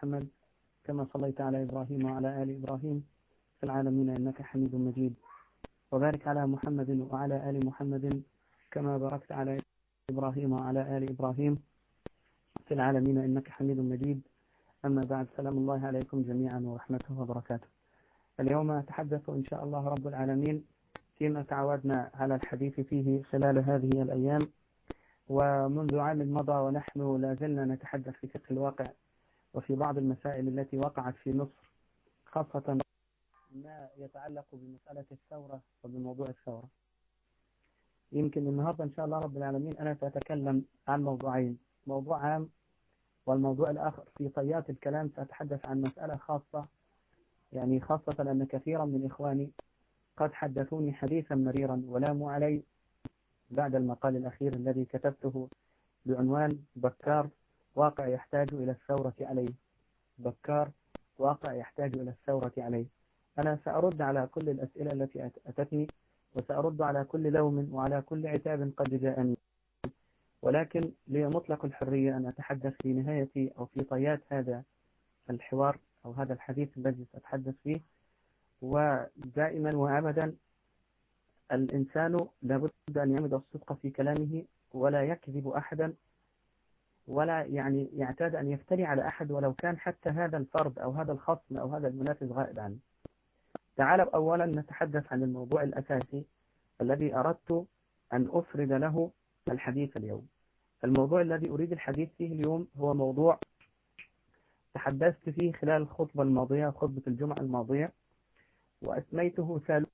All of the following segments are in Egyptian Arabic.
محمد كما صليت على إبراهيم وعلى آل إبراهيم في العالمين إنك حميد مجيد وبارك على محمد وعلى آل محمد كما باركت على إبراهيم وعلى آل إبراهيم في العالمين إنك حميد مجيد أما بعد سلام الله عليكم جميعا ورحمته وبركاته اليوم أتحدث إن شاء الله رب العالمين فيما تعودنا على الحديث فيه خلال هذه الأيام ومنذ عام مضى ونحن لا زلنا نتحدث في فقه الواقع وفي بعض المسائل التي وقعت في مصر خاصة ما يتعلق بمسألة الثورة وبموضوع الثورة يمكن النهاردة إن شاء الله رب العالمين أنا سأتكلم عن موضوعين موضوع عام والموضوع الآخر في طيات الكلام سأتحدث عن مسألة خاصة يعني خاصة أن كثيرا من إخواني قد حدثوني حديثا مريرا ولاموا علي بعد المقال الأخير الذي كتبته بعنوان بكار واقع يحتاج إلى الثورة عليه بكار واقع يحتاج إلى الثورة عليه أنا سأرد على كل الأسئلة التي أتتني وسأرد على كل لوم وعلى كل عتاب قد جاءني ولكن لي مطلق الحرية أن أتحدث في نهاية أو في طيات هذا الحوار أو هذا الحديث الذي سأتحدث فيه ودائما وأبدا الإنسان لابد أن يعمد الصدق في كلامه ولا يكذب أحدا ولا يعني يعتاد أن يفتري على أحد ولو كان حتى هذا الفرد أو هذا الخصم أو هذا المنافس غائب عنه تعالوا أولا نتحدث عن الموضوع الأساسي الذي أردت أن أفرد له الحديث اليوم الموضوع الذي أريد الحديث فيه اليوم هو موضوع تحدثت فيه خلال الخطبة الماضية خطبة الجمعة الماضية وأسميته ثالوث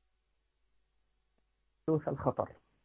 الخطر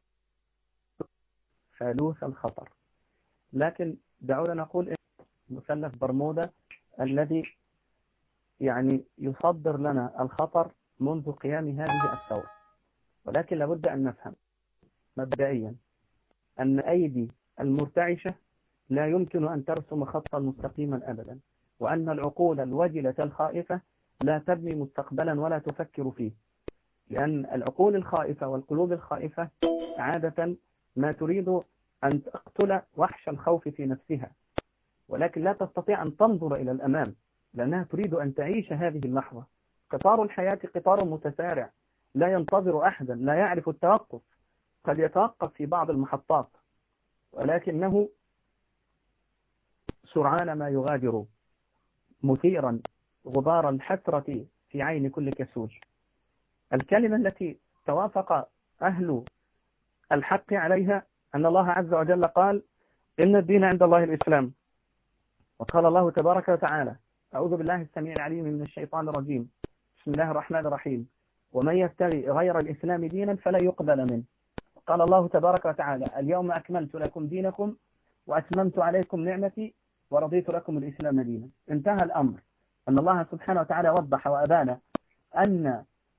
ثالوث الخطر لكن دعونا نقول إن مثلث برمودا الذي يعني يصدر لنا الخطر منذ قيام هذه الثورة ولكن لابد أن نفهم مبدئيا أن أيدي المرتعشة لا يمكن أن ترسم خطا مستقيما أبدا وأن العقول الوجلة الخائفة لا تبني مستقبلا ولا تفكر فيه لأن العقول الخائفة والقلوب الخائفة عادة ما تريد أن تقتل وحش الخوف في نفسها ولكن لا تستطيع أن تنظر إلى الأمام لأنها تريد أن تعيش هذه اللحظة قطار الحياة قطار متسارع لا ينتظر أحدا لا يعرف التوقف قد يتوقف في بعض المحطات ولكنه سرعان ما يغادر مثيرا غبار الحسرة في عين كل كسول الكلمة التي توافق أهل الحق عليها أن الله عز وجل قال إن الدين عند الله الإسلام وقال الله تبارك وتعالى أعوذ بالله السميع العليم من الشيطان الرجيم بسم الله الرحمن الرحيم ومن يبتغي غير الإسلام دينا فلا يقبل منه قال الله تبارك وتعالى اليوم أكملت لكم دينكم وأتممت عليكم نعمتي ورضيت لكم الإسلام دينا انتهى الأمر أن الله سبحانه وتعالى وضح وأبان أن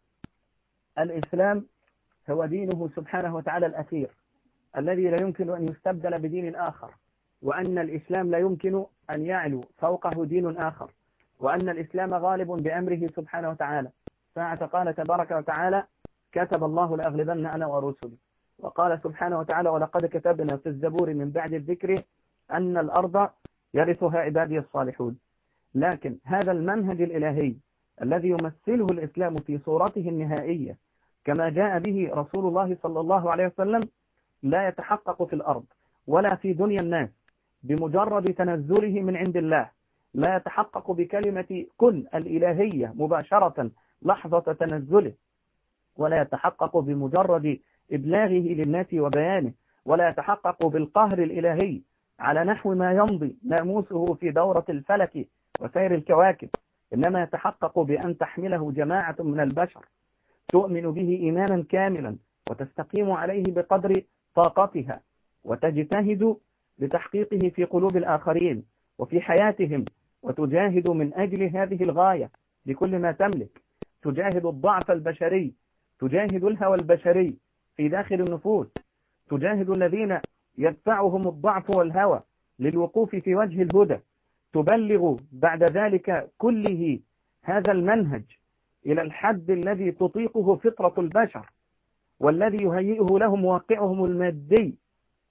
الإسلام هو دينه سبحانه وتعالى الأخير الذي لا يمكن أن يستبدل بدين آخر وأن الإسلام لا يمكن أن يعلو فوقه دين آخر وأن الإسلام غالب بأمره سبحانه وتعالى ساعة قال تبارك وتعالى كتب الله لأغلبن أنا ورسلي وقال سبحانه وتعالى ولقد كتبنا في الزبور من بعد الذكر أن الأرض يرثها عبادي الصالحون لكن هذا المنهج الإلهي الذي يمثله الإسلام في صورته النهائية كما جاء به رسول الله صلى الله عليه وسلم لا يتحقق في الأرض ولا في دنيا الناس بمجرد تنزله من عند الله لا يتحقق بكلمة كن الإلهية مباشرة لحظة تنزله ولا يتحقق بمجرد إبلاغه للناس وبيانه ولا يتحقق بالقهر الإلهي على نحو ما يمضي ناموسه في دورة الفلك وسير الكواكب إنما يتحقق بأن تحمله جماعة من البشر تؤمن به إيمانا كاملا وتستقيم عليه بقدر طاقتها وتجتهد لتحقيقه في قلوب الآخرين وفي حياتهم وتجاهد من أجل هذه الغاية بكل ما تملك تجاهد الضعف البشري تجاهد الهوى البشري في داخل النفوس تجاهد الذين يدفعهم الضعف والهوى للوقوف في وجه الهدى تبلغ بعد ذلك كله هذا المنهج إلى الحد الذي تطيقه فطرة البشر والذي يهيئه لهم واقعهم المادي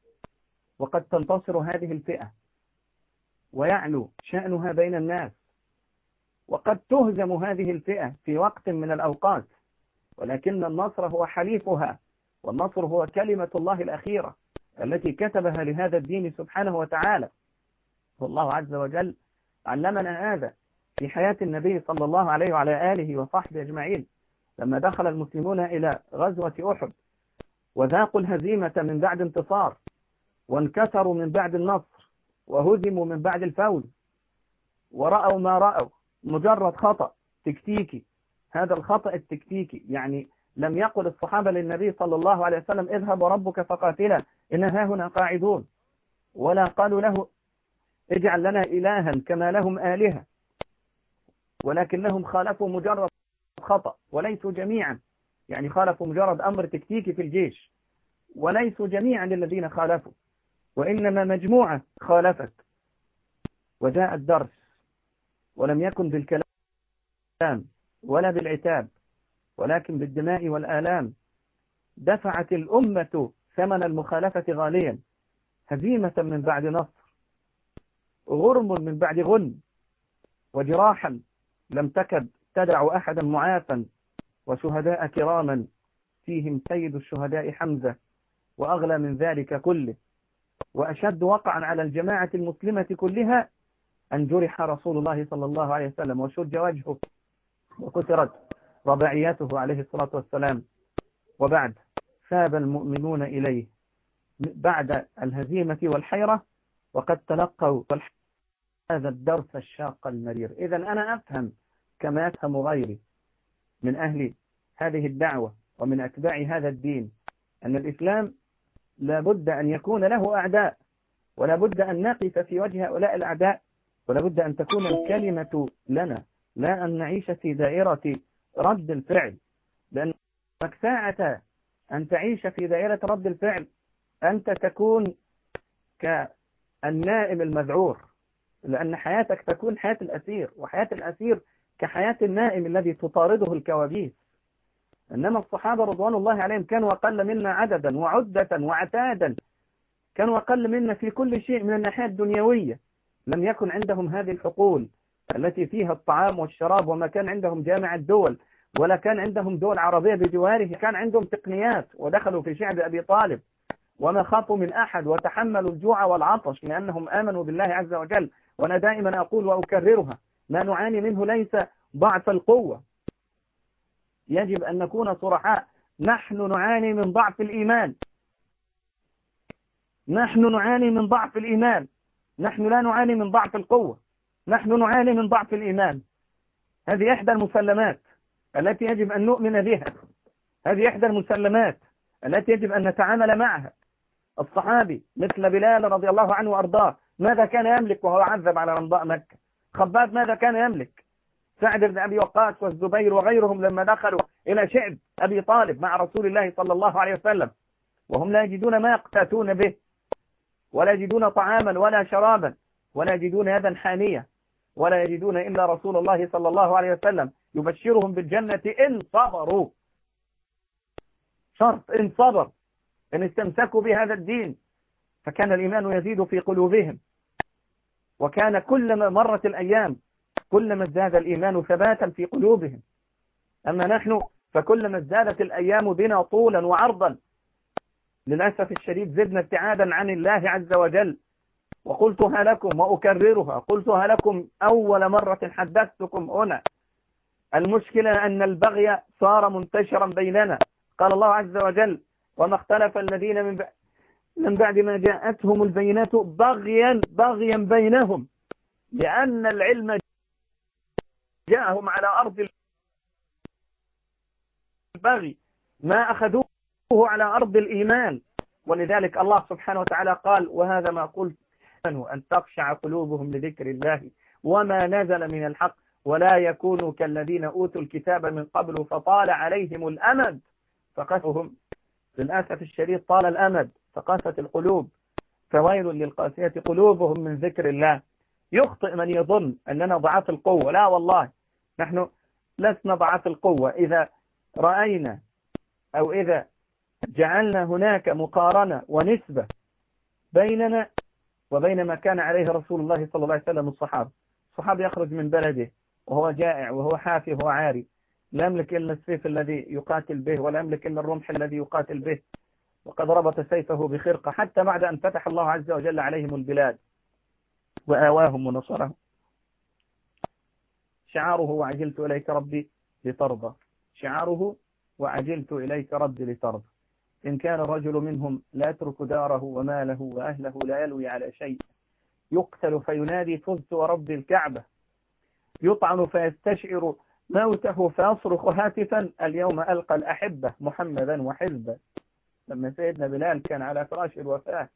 وقد تنتصر هذه الفئة ويعلو شأنها بين الناس وقد تهزم هذه الفئة في وقت من الأوقات ولكن النصر هو حليفها والنصر هو كلمة الله الأخيرة التي كتبها لهذا الدين سبحانه وتعالى والله عز وجل علمنا هذا في حياة النبي صلى الله عليه وعلى آله وصحبه أجمعين لما دخل المسلمون إلى غزوة أحد وذاقوا الهزيمة من بعد انتصار وانكسروا من بعد النصر وهزموا من بعد الفوز ورأوا ما رأوا مجرد خطأ تكتيكي هذا الخطأ التكتيكي يعني لم يقل الصحابة للنبي صلى الله عليه وسلم اذهب ربك فقاتلا إن ها هنا قاعدون ولا قالوا له اجعل لنا إلها كما لهم آلهة ولكنهم خالفوا مجرد خطأ وليسوا جميعا يعني خالفوا مجرد أمر تكتيكي في الجيش وليسوا جميعا الذين خالفوا وإنما مجموعة خالفت وجاء الدرس ولم يكن بالكلام ولا بالعتاب ولكن بالدماء والآلام دفعت الأمة ثمن المخالفة غاليا هزيمة من بعد نصر غرم من بعد غن وجراحا لم تكد تدع أحدا معافا وشهداء كراما فيهم سيد الشهداء حمزة وأغلى من ذلك كله وأشد وقعا على الجماعة المسلمة كلها أن جرح رسول الله صلى الله عليه وسلم وشج وجهه وكسرت رباعيته عليه الصلاة والسلام وبعد ثاب المؤمنون إليه بعد الهزيمة والحيرة وقد تلقوا هذا الدرس الشاق المرير إذا أنا أفهم كما يفهم غيري من أهل هذه الدعوة ومن أتباع هذا الدين أن الإسلام لا بد أن يكون له أعداء ولا بد أن نقف في وجه هؤلاء الأعداء ولا بد أن تكون الكلمة لنا لا أن نعيش في دائرة رد الفعل لأنك ساعة أن تعيش في دائرة رد الفعل أنت تكون كالنائم المذعور لأن حياتك تكون حياة الأسير وحياة الأسير كحياة النائم الذي تطارده الكوابيس إنما الصحابة رضوان الله عليهم كانوا أقل منا عددا وعدة وعتادا كانوا أقل منا في كل شيء من الناحية الدنيوية لم يكن عندهم هذه الحقول التي فيها الطعام والشراب وما كان عندهم جامع الدول ولا كان عندهم دول عربية بجواره كان عندهم تقنيات ودخلوا في شعب أبي طالب وما خافوا من أحد وتحملوا الجوع والعطش لأنهم آمنوا بالله عز وجل وأنا دائما أقول وأكررها ما نعاني منه ليس ضعف القوة يجب أن نكون صرحاء نحن نعاني من ضعف الإيمان نحن نعاني من ضعف الإيمان نحن لا نعاني من ضعف القوة نحن نعاني من ضعف الإيمان هذه إحدى المسلمات التي يجب أن نؤمن بها هذه إحدى المسلمات التي يجب أن نتعامل معها الصحابي مثل بلال رضي الله عنه وأرضاه ماذا كان يملك وهو عذب على رمضاء مكة خباب ماذا كان يملك سعد بن أبي وقاص والزبير وغيرهم لما دخلوا إلى شعب أبي طالب مع رسول الله صلى الله عليه وسلم وهم لا يجدون ما يقتاتون به ولا يجدون طعاما ولا شرابا ولا يجدون يدا حانية ولا يجدون إلا رسول الله صلى الله عليه وسلم يبشرهم بالجنة إن صبروا شرط إن صبر إن استمسكوا بهذا الدين فكان الإيمان يزيد في قلوبهم وكان كلما مرت الأيام كلما ازداد الإيمان ثباتا في قلوبهم أما نحن فكلما ازدادت الأيام بنا طولا وعرضا للأسف الشديد زدنا ابتعادا عن الله عز وجل وقلتها لكم وأكررها قلتها لكم أول مرة حدثتكم هنا المشكلة أن البغي صار منتشرا بيننا قال الله عز وجل وما اختلف الذين من من بعد ما جاءتهم البينات بغيا بغيا بينهم لأن العلم جاءهم على أرض البغي ما أخذوه على أرض الإيمان ولذلك الله سبحانه وتعالى قال وهذا ما قلت أن تخشع قلوبهم لذكر الله وما نزل من الحق ولا يكونوا كالذين أوتوا الكتاب من قبل فطال عليهم الأمد فقسهم للأسف الشديد طال الأمد فقست القلوب فويل للقاسية قلوبهم من ذكر الله يخطئ من يظن أننا ضعاف القوة لا والله نحن لسنا ضعاف القوة إذا رأينا أو إذا جعلنا هناك مقارنة ونسبة بيننا وبين ما كان عليه رسول الله صلى الله عليه وسلم الصحابة الصحابة يخرج من بلده وهو جائع وهو حافي وهو عاري لا يملك إلا السيف الذي يقاتل به ولا يملك إلا الرمح الذي يقاتل به وقد ربط سيفه بخرقة حتى بعد أن فتح الله عز وجل عليهم البلاد وآواهم ونصرهم شعاره وعجلت إليك ربي لترضى شعاره وعجلت إليك ربي لترضى إن كان الرجل منهم لا يترك داره وماله وأهله لا يلوي على شيء يقتل فينادي فزت ورب الكعبة يطعن فيستشعر موته فيصرخ هاتفا اليوم ألقى الأحبة محمدا وحزبا لما سيدنا بلال كان على فراش الوفاة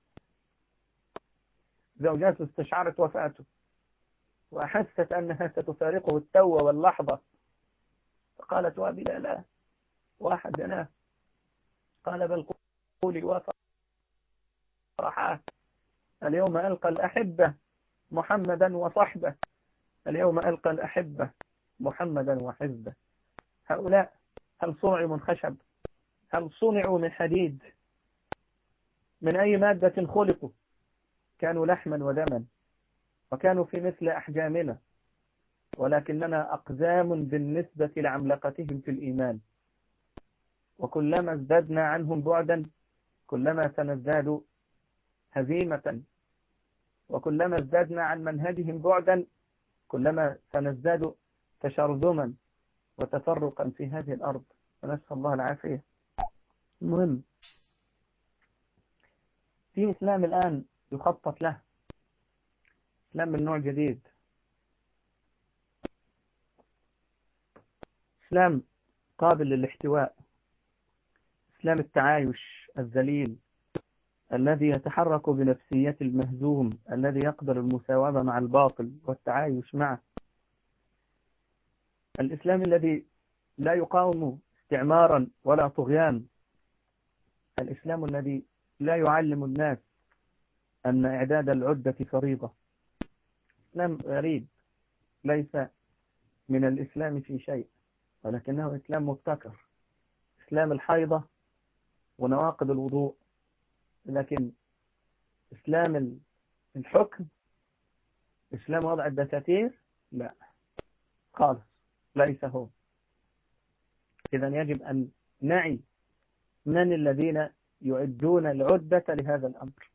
زوجاته استشعرت وفاته وأحست أنها ستفارقه التو واللحظة فقالت وابلا لا واحد جناه قال بل قولي وفرحاه اليوم ألقى الأحبة محمدا وصحبه اليوم ألقى الأحبة محمدا وحزبه هؤلاء هل صنعوا من خشب هل صنعوا من حديد من أي مادة خلقوا كانوا لحما ودما وكانوا في مثل أحجامنا ولكننا أقزام بالنسبة لعملقتهم في الإيمان وكلما ازددنا عنهم بعدا كلما سنزداد هزيمة وكلما ازددنا عن منهجهم بعدا كلما سنزداد تشرذما وتفرقا في هذه الأرض ونسأل الله العافية المهم في إسلام الآن يخطط له إسلام من نوع جديد إسلام قابل للاحتواء إسلام التعايش الذليل الذي يتحرك بنفسية المهزوم الذي يقدر المساواة مع الباطل والتعايش معه الإسلام الذي لا يقاوم استعمارا ولا طغيان الإسلام الذي لا يعلم الناس أن إعداد العدة فريضة إسلام غريب ليس من الإسلام في شيء ولكنه إسلام مبتكر إسلام الحيضة ونواقض الوضوء لكن إسلام الحكم إسلام وضع الدساتير لا خالص ليس هو إذا يجب أن نعي من الذين يعدون العدة لهذا الأمر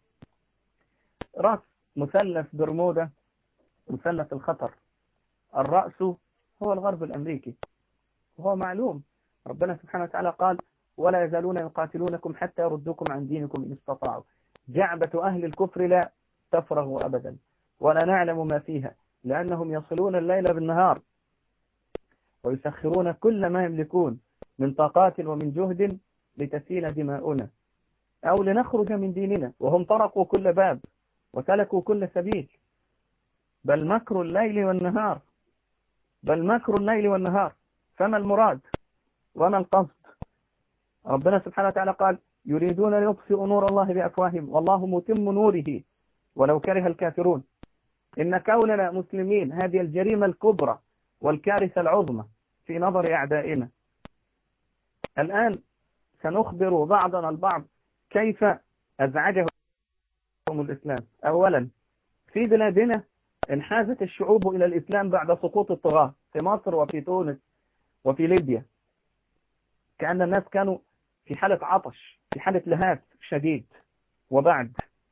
رأس مثلث برمودا مثلث الخطر الرأس هو الغرب الأمريكي وهو معلوم ربنا سبحانه وتعالى قال ولا يزالون يقاتلونكم حتى يردوكم عن دينكم إن استطاعوا جعبة أهل الكفر لا تفرغ أبدا ولا نعلم ما فيها لأنهم يصلون الليل بالنهار ويسخرون كل ما يملكون من طاقات ومن جهد لتسيل دماؤنا أو لنخرج من ديننا وهم طرقوا كل باب وسلكوا كل سبيل بل مكر الليل والنهار بل مكر الليل والنهار فما المراد وما القصد ربنا سبحانه وتعالى قال يريدون ليطفئوا نور الله بأفواههم والله متم نوره ولو كره الكافرون إن كوننا مسلمين هذه الجريمة الكبرى والكارثة العظمى في نظر أعدائنا الآن سنخبر بعضنا البعض كيف أزعجهم الإسلام أولا في بلادنا انحازت الشعوب إلى الإسلام بعد سقوط الطغاة في مصر وفي تونس وفي ليبيا كأن الناس كانوا في حالة عطش في حالة لهات شديد وبعد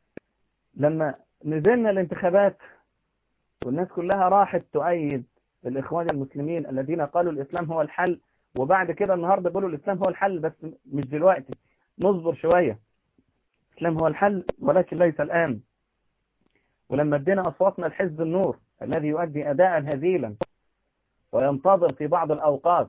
لما نزلنا الانتخابات والناس كلها راحت تؤيد الإخوان المسلمين الذين قالوا الإسلام هو الحل وبعد كده النهاردة بيقولوا الإسلام هو الحل بس مش دلوقتي نصبر شوية الإسلام هو الحل ولكن ليس الآن ولما ادينا أصواتنا لحزب النور الذي يؤدي أداء هزيلا وينتظر في بعض الأوقات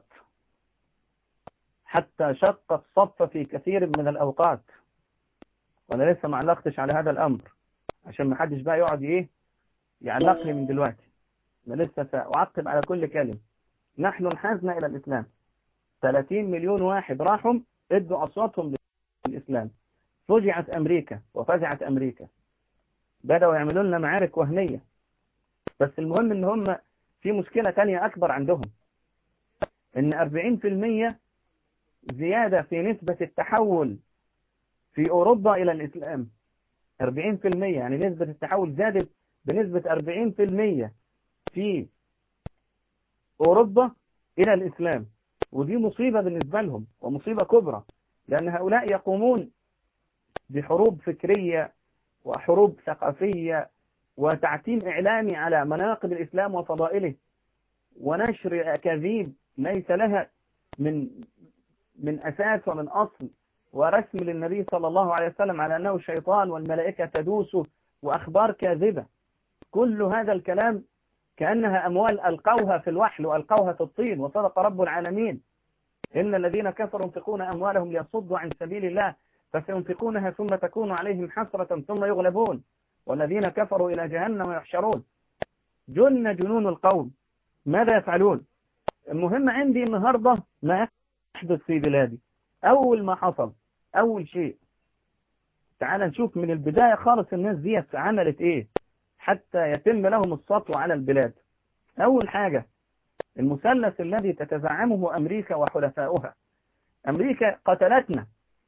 حتى شق الصف في كثير من الأوقات وأنا لسه ما علقتش على هذا الأمر عشان ما حدش بقى يقعد إيه يعلق لي من دلوقتي أنا لسه سأعقب على كل كلمة نحن انحازنا إلى الإسلام 30 مليون واحد راحوا ادوا أصواتهم للإسلام فجعت أمريكا وفزعت أمريكا بدأوا يعملوا لنا معارك وهمية بس المهم ان هم في مشكلة تانية أكبر عندهم ان 40% زيادة في نسبة التحول في أوروبا إلى الإسلام 40% يعني نسبة التحول زادت بنسبة 40% في أوروبا إلى الإسلام ودي مصيبة بالنسبة لهم ومصيبة كبرى لأن هؤلاء يقومون بحروب فكرية وحروب ثقافية وتعتيم إعلامي على مناقب الإسلام وفضائله ونشر أكاذيب ليس لها من من أساس ومن أصل ورسم للنبي صلى الله عليه وسلم على أنه شيطان والملائكة تدوسه وأخبار كاذبة كل هذا الكلام كأنها أموال ألقوها في الوحل وألقوها في الطين وصدق رب العالمين إن الذين كفروا ينفقون أموالهم ليصدوا عن سبيل الله فسينفقونها ثم تكون عليهم حسرة ثم يغلبون والذين كفروا إلى جهنم يحشرون جن جنون القوم ماذا يفعلون المهم عندي النهاردة ما يحدث في بلادي أول ما حصل أول شيء تعال نشوف من البداية خالص الناس دي عملت إيه حتى يتم لهم السطو على البلاد أول حاجة المثلث الذي تتزعمه أمريكا وحلفاؤها أمريكا قتلتنا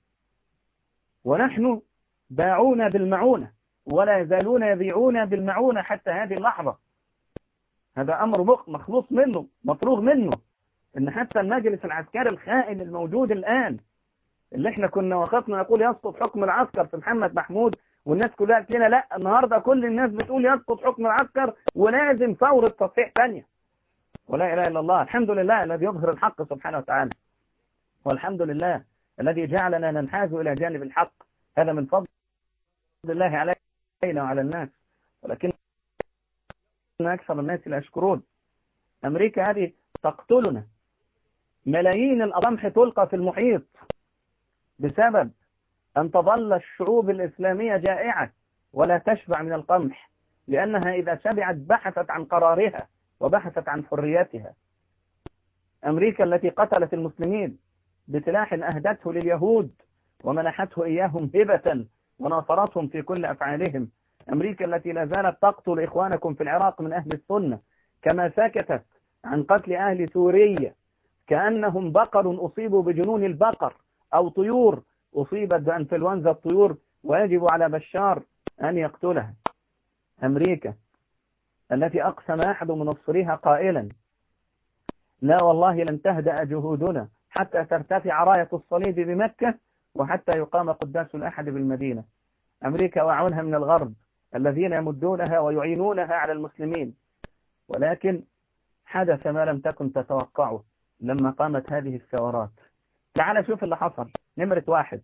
ونحن باعونا بالمعونة ولا يزالون يبيعون بالمعونة حتى هذه اللحظة هذا أمر مخلوص منه مفروغ منه إن حتى المجلس العسكري الخائن الموجود الآن اللي احنا كنا وقفنا نقول يسقط حكم العسكر في محمد محمود والناس كلها قالت لنا لا النهارده كل الناس بتقول يسقط حكم العسكر ولازم ثورة تصحيح ثانية ولا إله إلا الله الحمد لله الذي يظهر الحق سبحانه وتعالى والحمد لله الذي جعلنا ننحاز إلى جانب الحق هذا من فضل الله علينا وعلى الناس ولكن أكثر الناس لا يشكرون أمريكا هذه تقتلنا ملايين الأرمح تلقى في المحيط بسبب أن تظل الشعوب الإسلامية جائعة ولا تشبع من القمح لأنها إذا شبعت بحثت عن قرارها وبحثت عن حرياتها أمريكا التي قتلت المسلمين بسلاح أهدته لليهود ومنحته إياهم هبة وناصرتهم في كل أفعالهم أمريكا التي لا زالت تقتل إخوانكم في العراق من أهل السنة كما سكتت عن قتل أهل سوريا كأنهم بقر أصيبوا بجنون البقر أو طيور أصيبت بأنفلونزا الطيور ويجب على بشار أن يقتلها أمريكا التي أقسم أحد منصريها قائلا لا والله لن تهدأ جهودنا حتى ترتفع راية الصليب بمكة وحتى يقام قداس الأحد بالمدينة أمريكا وعونها من الغرب الذين يمدونها ويعينونها على المسلمين ولكن حدث ما لم تكن تتوقعه لما قامت هذه الثورات تعال شوف اللي حصل نمرة واحد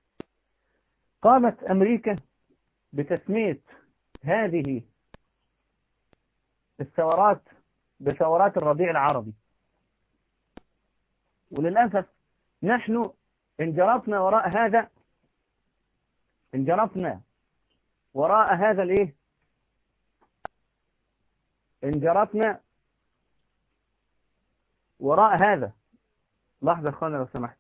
قامت أمريكا بتسمية هذه الثورات بثورات الربيع العربي وللأسف نحن انجرفنا وراء هذا انجرفنا وراء هذا الايه انجرفنا وراء هذا لحظة اخوانا لو سمحت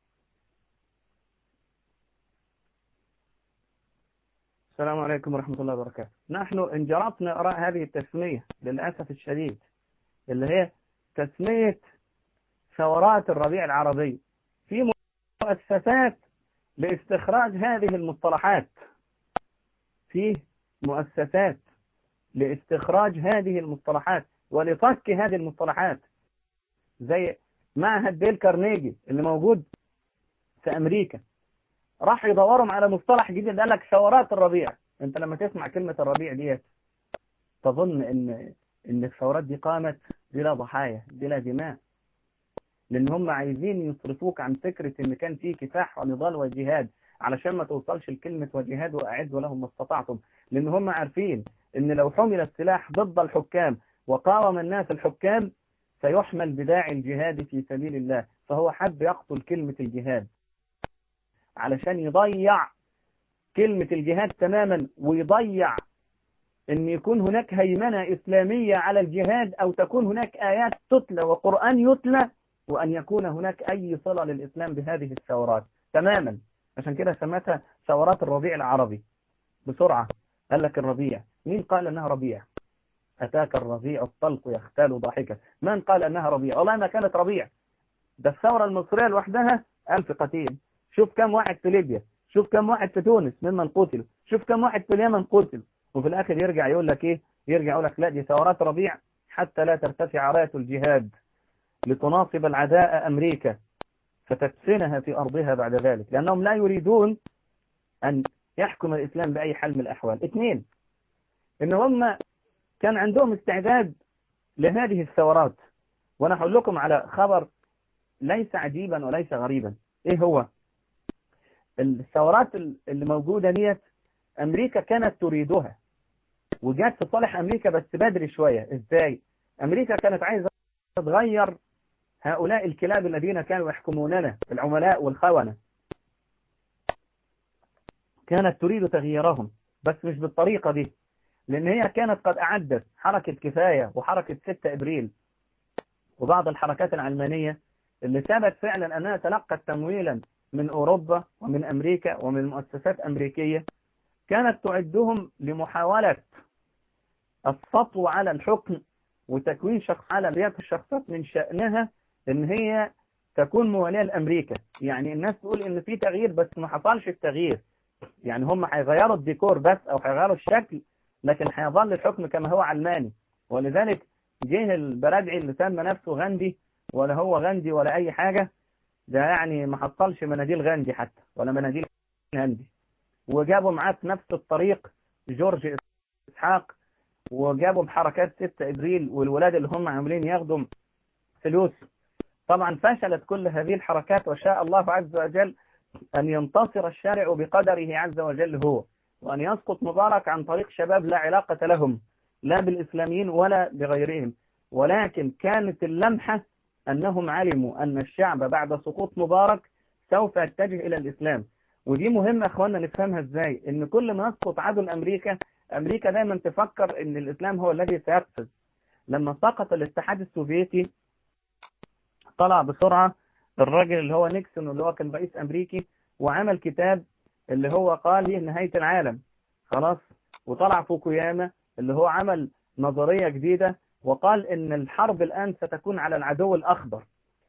السلام عليكم ورحمة الله وبركاته نحن انجرفنا وراء هذه التسمية للأسف الشديد اللي هي تسمية ثورات الربيع العربي في مؤسسات لاستخراج هذه المصطلحات فيه مؤسسات لاستخراج هذه المصطلحات ولفك هذه المصطلحات زي معهد ديل كارنيجي اللي موجود في أمريكا راح يدورهم على مصطلح جديد قال لك ثورات الربيع انت لما تسمع كلمة الربيع ديت تظن ان ان الثورات دي قامت بلا ضحايا بلا دماء لان هم عايزين يصرفوك عن فكرة ان كان في كفاح ونضال وجهاد علشان ما توصلش لكلمة وجهاد واعدوا لهم ما استطعتم لان هم عارفين ان لو حمل السلاح ضد الحكام وقاوم الناس الحكام سيحمل بداعي الجهاد في سبيل الله فهو حب يقتل كلمة الجهاد علشان يضيع كلمة الجهاد تماما ويضيع ان يكون هناك هيمنة اسلامية على الجهاد او تكون هناك ايات تتلى وقرآن يتلى وان يكون هناك اي صلة للاسلام بهذه الثورات تماما عشان كده سمتها ثورات الربيع العربي بسرعة قال لك الربيع مين قال انها ربيع اتاك الربيع الطلق يختال ضاحكا من قال انها ربيع والله ما كانت ربيع ده الثورة المصرية لوحدها ألف قتيل شوف كم واحد في ليبيا شوف كم واحد في تونس ممن قتلوا شوف كم واحد في اليمن قتل وفي الآخر يرجع يقول لك إيه يرجع يقول لك لا دي ثورات ربيع حتى لا ترتفع راية الجهاد لتناصب العداء أمريكا فتدفنها في أرضها بعد ذلك لأنهم لا يريدون أن يحكم الإسلام بأي حال من الأحوال اثنين إن هم كان عندهم استعداد لهذه الثورات وأنا هقول لكم على خبر ليس عجيبا وليس غريبا إيه هو الثورات اللي موجودة ديت أمريكا كانت تريدها وجات في صالح أمريكا بس بدري شوية إزاي أمريكا كانت عايزة تغير هؤلاء الكلاب الذين كانوا يحكموننا العملاء والخونة كانت تريد تغييرهم بس مش بالطريقة دي لأن هي كانت قد أعدت حركة كفاية وحركة 6 إبريل وبعض الحركات العلمانية اللي ثبت فعلا أنها تلقت تمويلا من أوروبا ومن أمريكا ومن مؤسسات أمريكية كانت تعدهم لمحاولة السطو على الحكم وتكوين شخص على رياض الشخصيات من شأنها ان هي تكون موالية لأمريكا يعني الناس تقول ان في تغيير بس ما حصلش التغيير يعني هم هيغيروا الديكور بس او هيغيروا الشكل لكن هيظل الحكم كما هو علماني ولذلك جه البرادعي اللي سمى نفسه غاندي ولا هو غاندي ولا اي حاجة ده يعني ما حصلش مناديل غاندي حتى ولا مناديل غاندي وجابوا معاه في نفس الطريق جورج اسحاق وجابوا بحركات 6 ابريل والولاد اللي هم عاملين ياخدوا فلوس طبعا فشلت كل هذه الحركات وشاء الله عز وجل أن ينتصر الشارع بقدره عز وجل هو وأن يسقط مبارك عن طريق شباب لا علاقة لهم لا بالإسلاميين ولا بغيرهم ولكن كانت اللمحة أنهم علموا أن الشعب بعد سقوط مبارك سوف يتجه إلى الإسلام ودي مهمة أخوانا نفهمها إزاي إن كل ما يسقط عدو أمريكا أمريكا دايما تفكر إن الإسلام هو الذي سيقفز لما سقط الاتحاد السوفيتي طلع بسرعة الراجل اللي هو نيكسون اللي هو كان رئيس أمريكي وعمل كتاب اللي هو قال هي نهاية العالم خلاص وطلع فوكوياما اللي هو عمل نظرية جديدة وقال إن الحرب الآن ستكون على العدو الأخضر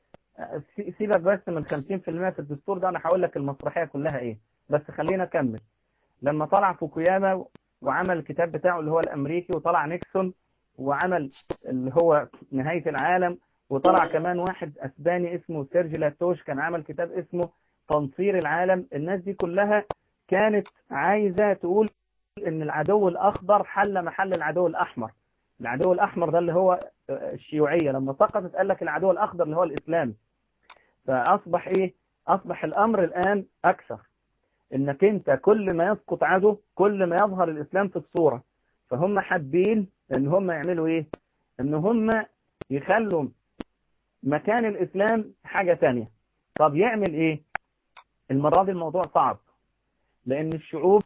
سيبك بس من 50% في الدستور ده أنا هقول لك المسرحية كلها إيه بس خلينا أكمل لما طلع فوكوياما وعمل الكتاب بتاعه اللي هو الأمريكي وطلع نيكسون وعمل اللي هو نهاية العالم وطلع كمان واحد أسباني اسمه سيرجي لاتوش كان عمل كتاب اسمه تنصير العالم الناس دي كلها كانت عايزة تقول ان العدو الأخضر حل محل العدو الأحمر العدو الأحمر ده اللي هو الشيوعية لما سقطت قال لك العدو الأخضر اللي هو الإسلام فأصبح إيه أصبح الأمر الآن أكثر إنك أنت كل ما يسقط عدو كل ما يظهر الإسلام في الصورة فهم حابين إن هم يعملوا إيه إن هم يخلوا مكان الإسلام حاجة تانية طب يعمل إيه المرة دي الموضوع صعب لأن الشعوب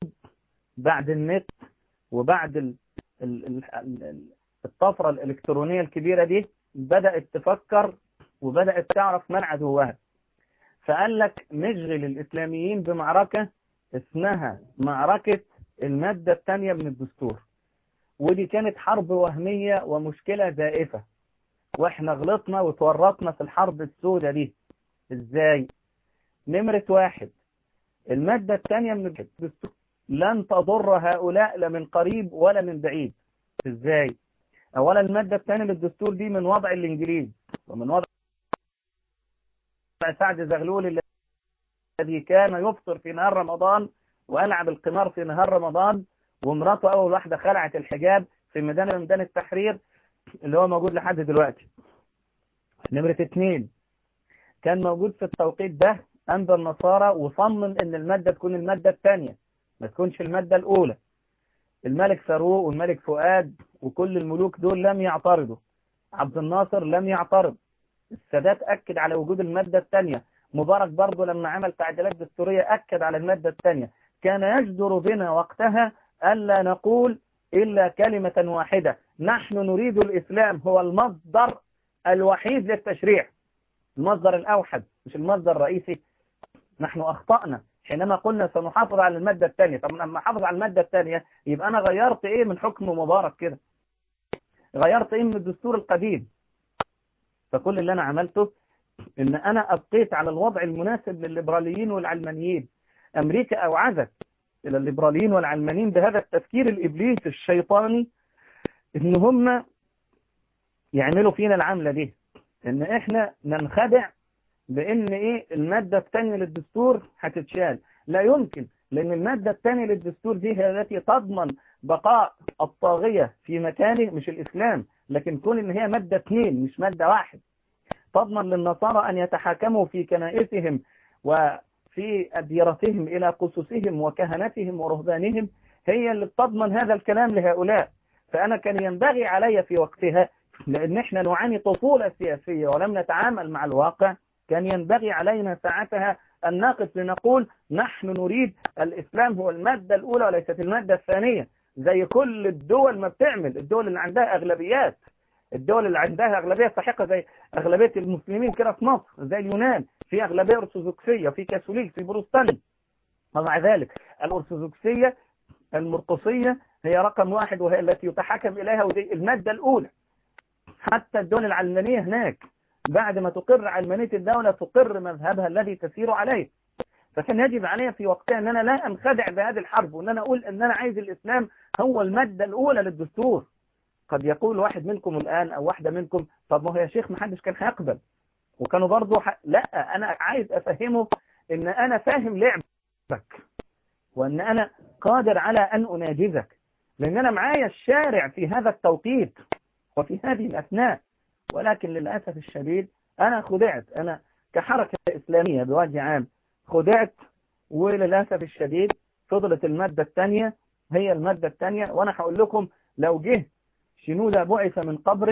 بعد النت وبعد ال ال ال الطفرة الإلكترونية الكبيرة دي بدأت تفكر وبدأت تعرف من عدوها فقال لك نشغل الإسلاميين بمعركة اسمها معركة المادة الثانية من الدستور ودي كانت حرب وهمية ومشكلة زائفة واحنا غلطنا وتورطنا في الحرب السوداء دي ازاي نمرة واحد المادة الثانية من الدستور لن تضر هؤلاء لا من قريب ولا من بعيد ازاي اولا المادة الثانية للدستور دي من وضع الانجليز ومن وضع سعد زغلول الذي كان يفطر في نهار رمضان وألعب القمار في نهار رمضان ومراته أول واحدة خلعت الحجاب في ميدان ميدان التحرير اللي هو موجود لحد دلوقتي نمرة اثنين كان موجود في التوقيت ده عند النصارى وصمم ان المادة تكون المادة الثانية ما تكونش المادة الأولى الملك فاروق والملك فؤاد وكل الملوك دول لم يعترضوا عبد الناصر لم يعترض السادات أكد على وجود المادة الثانية مبارك برضه لما عمل تعديلات دستورية أكد على المادة الثانية كان يجدر بنا وقتها ألا نقول إلا كلمة واحدة نحن نريد الإسلام هو المصدر الوحيد للتشريع المصدر الأوحد مش المصدر الرئيسي نحن أخطأنا حينما قلنا سنحافظ على المادة الثانية طب لما حافظ على المادة الثانية يبقى أنا غيرت إيه من حكم مبارك كده غيرت إيه من الدستور القديم فكل اللي أنا عملته إن أنا أبقيت على الوضع المناسب للليبراليين والعلمانيين أمريكا أوعزت إلى الليبراليين والعلمانيين بهذا التفكير الإبليس الشيطاني إن هم يعملوا فينا العملة دي ان احنا ننخدع بان ايه المادة الثانية للدستور هتتشال لا يمكن لان المادة الثانية للدستور دي هي التي تضمن بقاء الطاغية في مكانه مش الاسلام لكن كون ان هي مادة اثنين مش مادة واحد تضمن للنصارى ان يتحاكموا في كنائسهم وفي أديرتهم إلى قسوسهم وكهنتهم ورهبانهم هي اللي بتضمن هذا الكلام لهؤلاء فأنا كان ينبغي علي في وقتها لأن احنا نعاني طفولة سياسية ولم نتعامل مع الواقع كان ينبغي علينا ساعتها أن نقف لنقول نحن نريد الإسلام هو المادة الأولى وليست المادة الثانية زي كل الدول ما بتعمل الدول اللي عندها أغلبيات الدول اللي عندها أغلبية ساحقة زي أغلبية المسلمين كده في مصر زي اليونان في أغلبية أرثوذكسية في كاثوليك في بروتستانت ومع ذلك الأرثوذكسية المرقصية هي رقم واحد وهي التي يتحكم إليها ودي المادة الأولى حتى الدول العلمانية هناك بعد ما تقر علمانية الدولة تقر مذهبها الذي تسير عليه فكان يجب علي في وقتها أن أنا لا أنخدع بهذه الحرب وأن أنا أقول أن أنا عايز الإسلام هو المادة الأولى للدستور قد يقول واحد منكم الآن أو واحدة منكم طب ما هو يا شيخ ما حدش كان هيقبل وكانوا برضه ح... لا أنا عايز أفهمه إن أنا فاهم لعبك وأن أنا قادر على أن أناجزك لأن أنا معايا الشارع في هذا التوقيت وفي هذه الأثناء ولكن للأسف الشديد أنا خدعت أنا كحركة إسلامية بوجه عام خدعت وللأسف الشديد فضلت المادة الثانية هي المادة الثانية وأنا هقول لكم لو جه شنودة بعث من قبره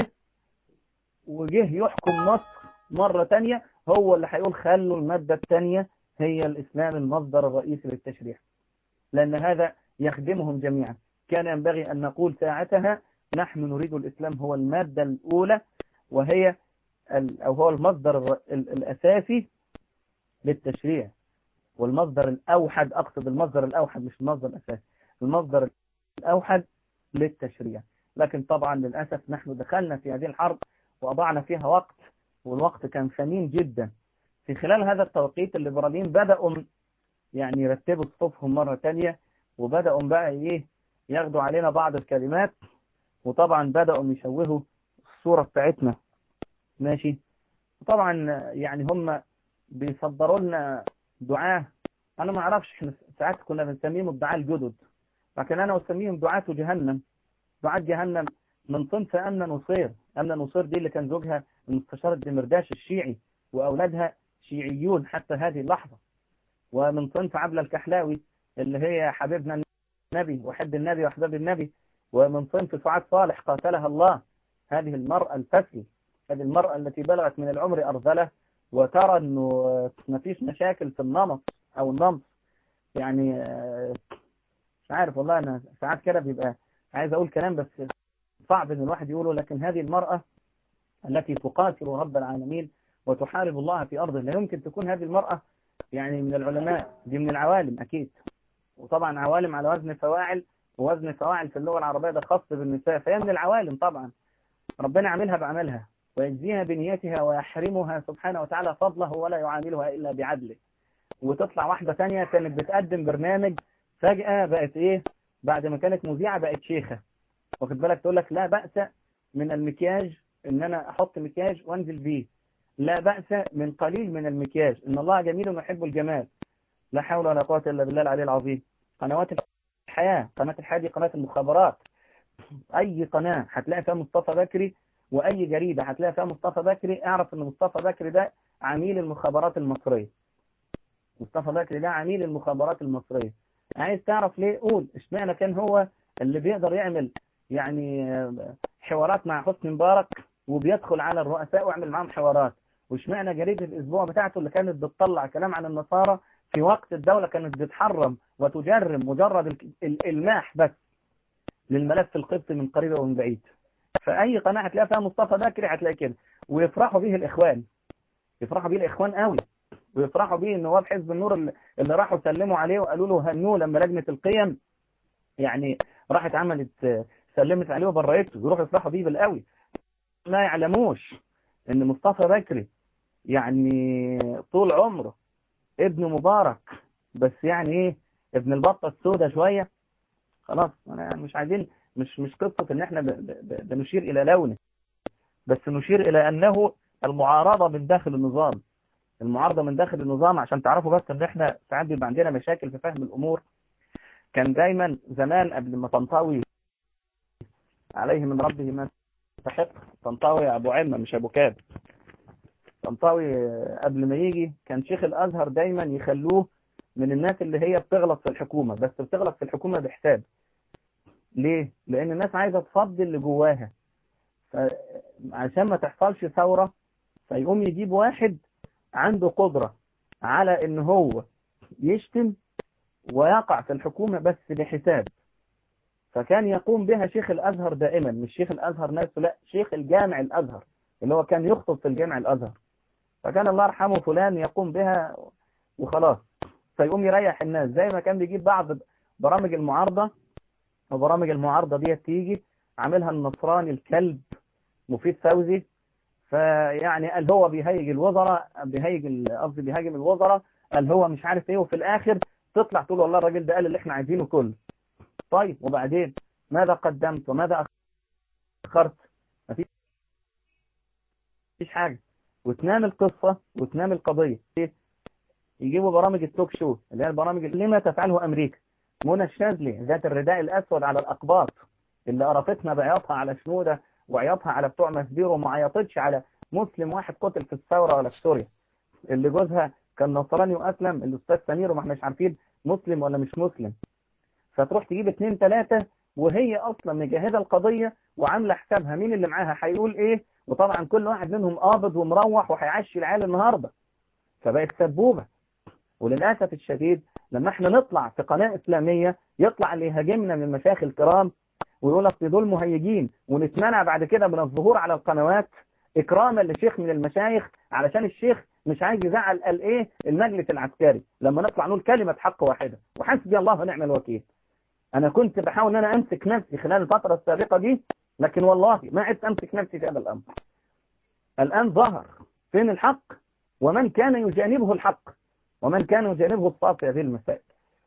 وجه يحكم مصر مرة تانية هو اللي هيقول خلوا المادة الثانية هي الإسلام المصدر الرئيسي للتشريع لأن هذا يخدمهم جميعا كان ينبغي أن نقول ساعتها نحن نريد الإسلام هو المادة الأولى وهي أو هو المصدر الأساسي للتشريع والمصدر الأوحد أقصد المصدر الأوحد مش المصدر الأساسي المصدر الأوحد للتشريع لكن طبعا للأسف نحن دخلنا في هذه الحرب وأضعنا فيها وقت والوقت كان ثمين جدا في خلال هذا التوقيت الليبراليين بدأوا يعني يرتبوا صفوفهم مرة تانية وبدأوا بقى ايه ياخدوا علينا بعض الكلمات وطبعا بدأوا يشوهوا الصورة بتاعتنا ماشي طبعا يعني هم بيصدروا لنا دعاة انا ما اعرفش احنا ساعات كنا بنسميهم الدعاة الجدد لكن انا اسميهم دعاة جهنم دعاة جهنم من صنف أمن نصير أمن نصير دي اللي كان زوجها المستشار الدمرداش الشيعي وأولادها شيعيون حتى هذه اللحظة ومن صنف عبلة الكحلاوي اللي هي حبيبنا النبي وحب النبي وحباب النبي ومن صنف سعاد صالح قاتلها الله هذه المرأة الفسل هذه المرأة التي بلغت من العمر أرذلة وترى أنه ما فيش مشاكل في النمط أو النمط يعني مش عارف والله أنا ساعات كده بيبقى عايز أقول كلام بس صعب أن الواحد يقوله لكن هذه المرأة التي تقاتل رب العالمين وتحارب الله في أرضه لا يمكن تكون هذه المرأة يعني من العلماء دي من العوالم أكيد وطبعا عوالم على وزن فواعل ووزن فواعل في اللغة العربية ده خاص بالنساء فهي من العوالم طبعا ربنا عاملها بعملها ويجزيها بنيتها ويحرمها سبحانه وتعالى فضله ولا يعاملها إلا بعدله وتطلع واحدة ثانيه كانت بتقدم برنامج فجأة بقت إيه بعد ما كانت مذيعة بقت شيخة واخد بالك تقول لك لا بأس من المكياج ان انا احط مكياج وانزل بيه لا بأس من قليل من المكياج ان الله جميل ويحب الجمال لا حول ولا قوة الا بالله العلي العظيم قنوات الحياة قناة الحياة دي قناة المخابرات اي قناة هتلاقي فيها مصطفى بكري واي جريدة هتلاقي فيها مصطفى بكري اعرف ان مصطفى بكري ده عميل المخابرات المصرية مصطفى بكري ده عميل المخابرات المصرية عايز تعرف ليه قول اشمعنى كان هو اللي بيقدر يعمل يعني حوارات مع حسني مبارك وبيدخل على الرؤساء ويعمل معاهم حوارات واشمعنى جريدة الاسبوع بتاعته اللي كانت بتطلع كلام عن النصارى في وقت الدولة كانت بتحرم وتجرم مجرد الالماح بس للملف القبطي من قريب ومن بعيد فأي قناة هتلاقيها فيها مصطفى بكري هتلاقي كده ويفرحوا به الإخوان يفرحوا به الإخوان قوي ويفرحوا به النواب حزب النور اللي راحوا سلموا عليه وقالوا له هنوه لما لجنة القيم يعني راحت عملت سلمت عليه وبريته يروحوا يفرحوا بيه بالقوي ما يعلموش ان مصطفى بكري يعني طول عمره ابن مبارك بس يعني ايه ابن البطة السوداء شوية خلاص انا مش عايزين مش مش قصة ان احنا بنشير الى لونه بس نشير الى انه المعارضة من داخل النظام المعارضة من داخل النظام عشان تعرفوا بس ان احنا ساعات بيبقى عندنا مشاكل في فهم الامور كان دايما زمان قبل ما تنطوي عليه من ربه ما يستحق تنطوي ابو عمة مش ابو كاب تنطوي قبل ما يجي كان شيخ الازهر دايما يخلوه من الناس اللي هي بتغلط في الحكومة بس بتغلط في الحكومة بحساب ليه؟ لان الناس عايزة تفضي اللي جواها عشان ما تحصلش ثورة فيقوم يجيب واحد عنده قدرة على ان هو يشتم ويقع في الحكومة بس بحساب فكان يقوم بها شيخ الازهر دائما مش شيخ الازهر نفسه لا شيخ الجامع الازهر اللي هو كان يخطب في الجامع الازهر فكان الله يرحمه فلان يقوم بها وخلاص فيقوم يريح الناس زي ما كان بيجيب بعض برامج المعارضة وبرامج المعارضة دي تيجي عاملها النصراني الكلب مفيد فوزي فيعني قال هو بيهيج الوزراء بيهيج قصدي بيهاجم الوزراء قال هو مش عارف ايه وفي الاخر تطلع تقول والله الراجل ده قال اللي احنا عايزينه كله طيب وبعدين ماذا قدمت وماذا اخرت مفيش حاجه وتنام القصه وتنام القضيه يجيبوا برامج التوك شو اللي هي البرامج اللي لما تفعله امريكا منى الشاذلي ذات الرداء الاسود على الاقباط اللي قرفتنا بعياطها على شنوده وعياطها على بتوع مسبير وما عيطتش على مسلم واحد قتل في الثوره ولا في سوريا اللي جوزها كان نصراني واسلم الاستاذ سمير وما احناش عارفين مسلم ولا مش مسلم فتروح تجيب اثنين ثلاثه وهي اصلا مجهزه القضيه وعامله حسابها مين اللي معاها هيقول ايه وطبعا كل واحد منهم قابض ومروح وهيعشي العيال النهارده فبقت سبوبه وللاسف الشديد لما احنا نطلع في قناه اسلاميه يطلع اللي يهاجمنا من المشايخ الكرام ويقول لك دول مهيجين ونتمنع بعد كده من الظهور على القنوات اكراما لشيخ من المشايخ علشان الشيخ مش عايز يزعل قال ايه المجلس العسكري لما نطلع نقول كلمة حق واحدة وحسبي الله ونعم الوكيل انا كنت بحاول ان انا امسك نفسي خلال الفترة السابقة دي لكن والله ما عدت امسك نفسي في هذا الامر الان ظهر فين الحق ومن كان يجانبه الحق ومن كان يجانبه الصواب في هذه المسائل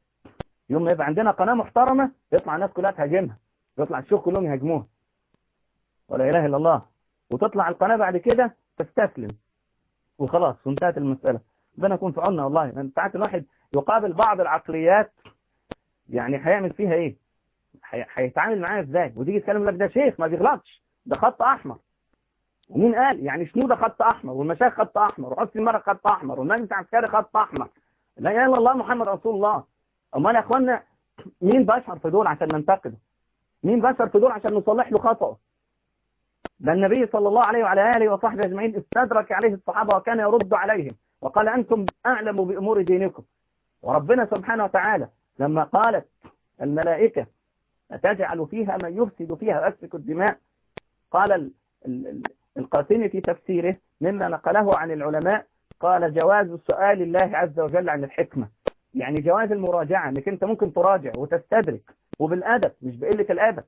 يوم ما يبقى عندنا قناة محترمة يطلع الناس كلها تهاجمها يطلع الشيوخ كلهم يهاجموها ولا اله الا الله وتطلع القناة بعد كده تستسلم وخلاص وانتهت المسألة ربنا يكون في عوننا والله يعني ساعات الواحد يقابل بعض العقليات يعني هيعمل فيها ايه هيتعامل معاها ازاي وتيجي تكلم لك ده شيخ ما بيغلطش ده خط احمر ومين قال يعني شنو ده خط احمر والمشايخ خط احمر وحسن المرء خط احمر والمجلس العسكري خط احمر لا اله الا الله محمد رسول الله امال يا اخوانا مين بشر في دول عشان ننتقده مين بشر في دول عشان نصلح له خطأه ده النبي صلى الله عليه وعلى آله وصحبه أجمعين استدرك عليه الصحابة وكان يرد عليهم وقال أنتم أعلم بأمور دينكم وربنا سبحانه وتعالى لما قالت الملائكة أتجعل فيها من يفسد فيها ويسفك الدماء قال القاسمي في تفسيره مما نقله عن العلماء قال جواز سؤال الله عز وجل عن الحكمة يعني جواز المراجعة انك انت ممكن تراجع وتستدرك وبالادب مش بقله الادب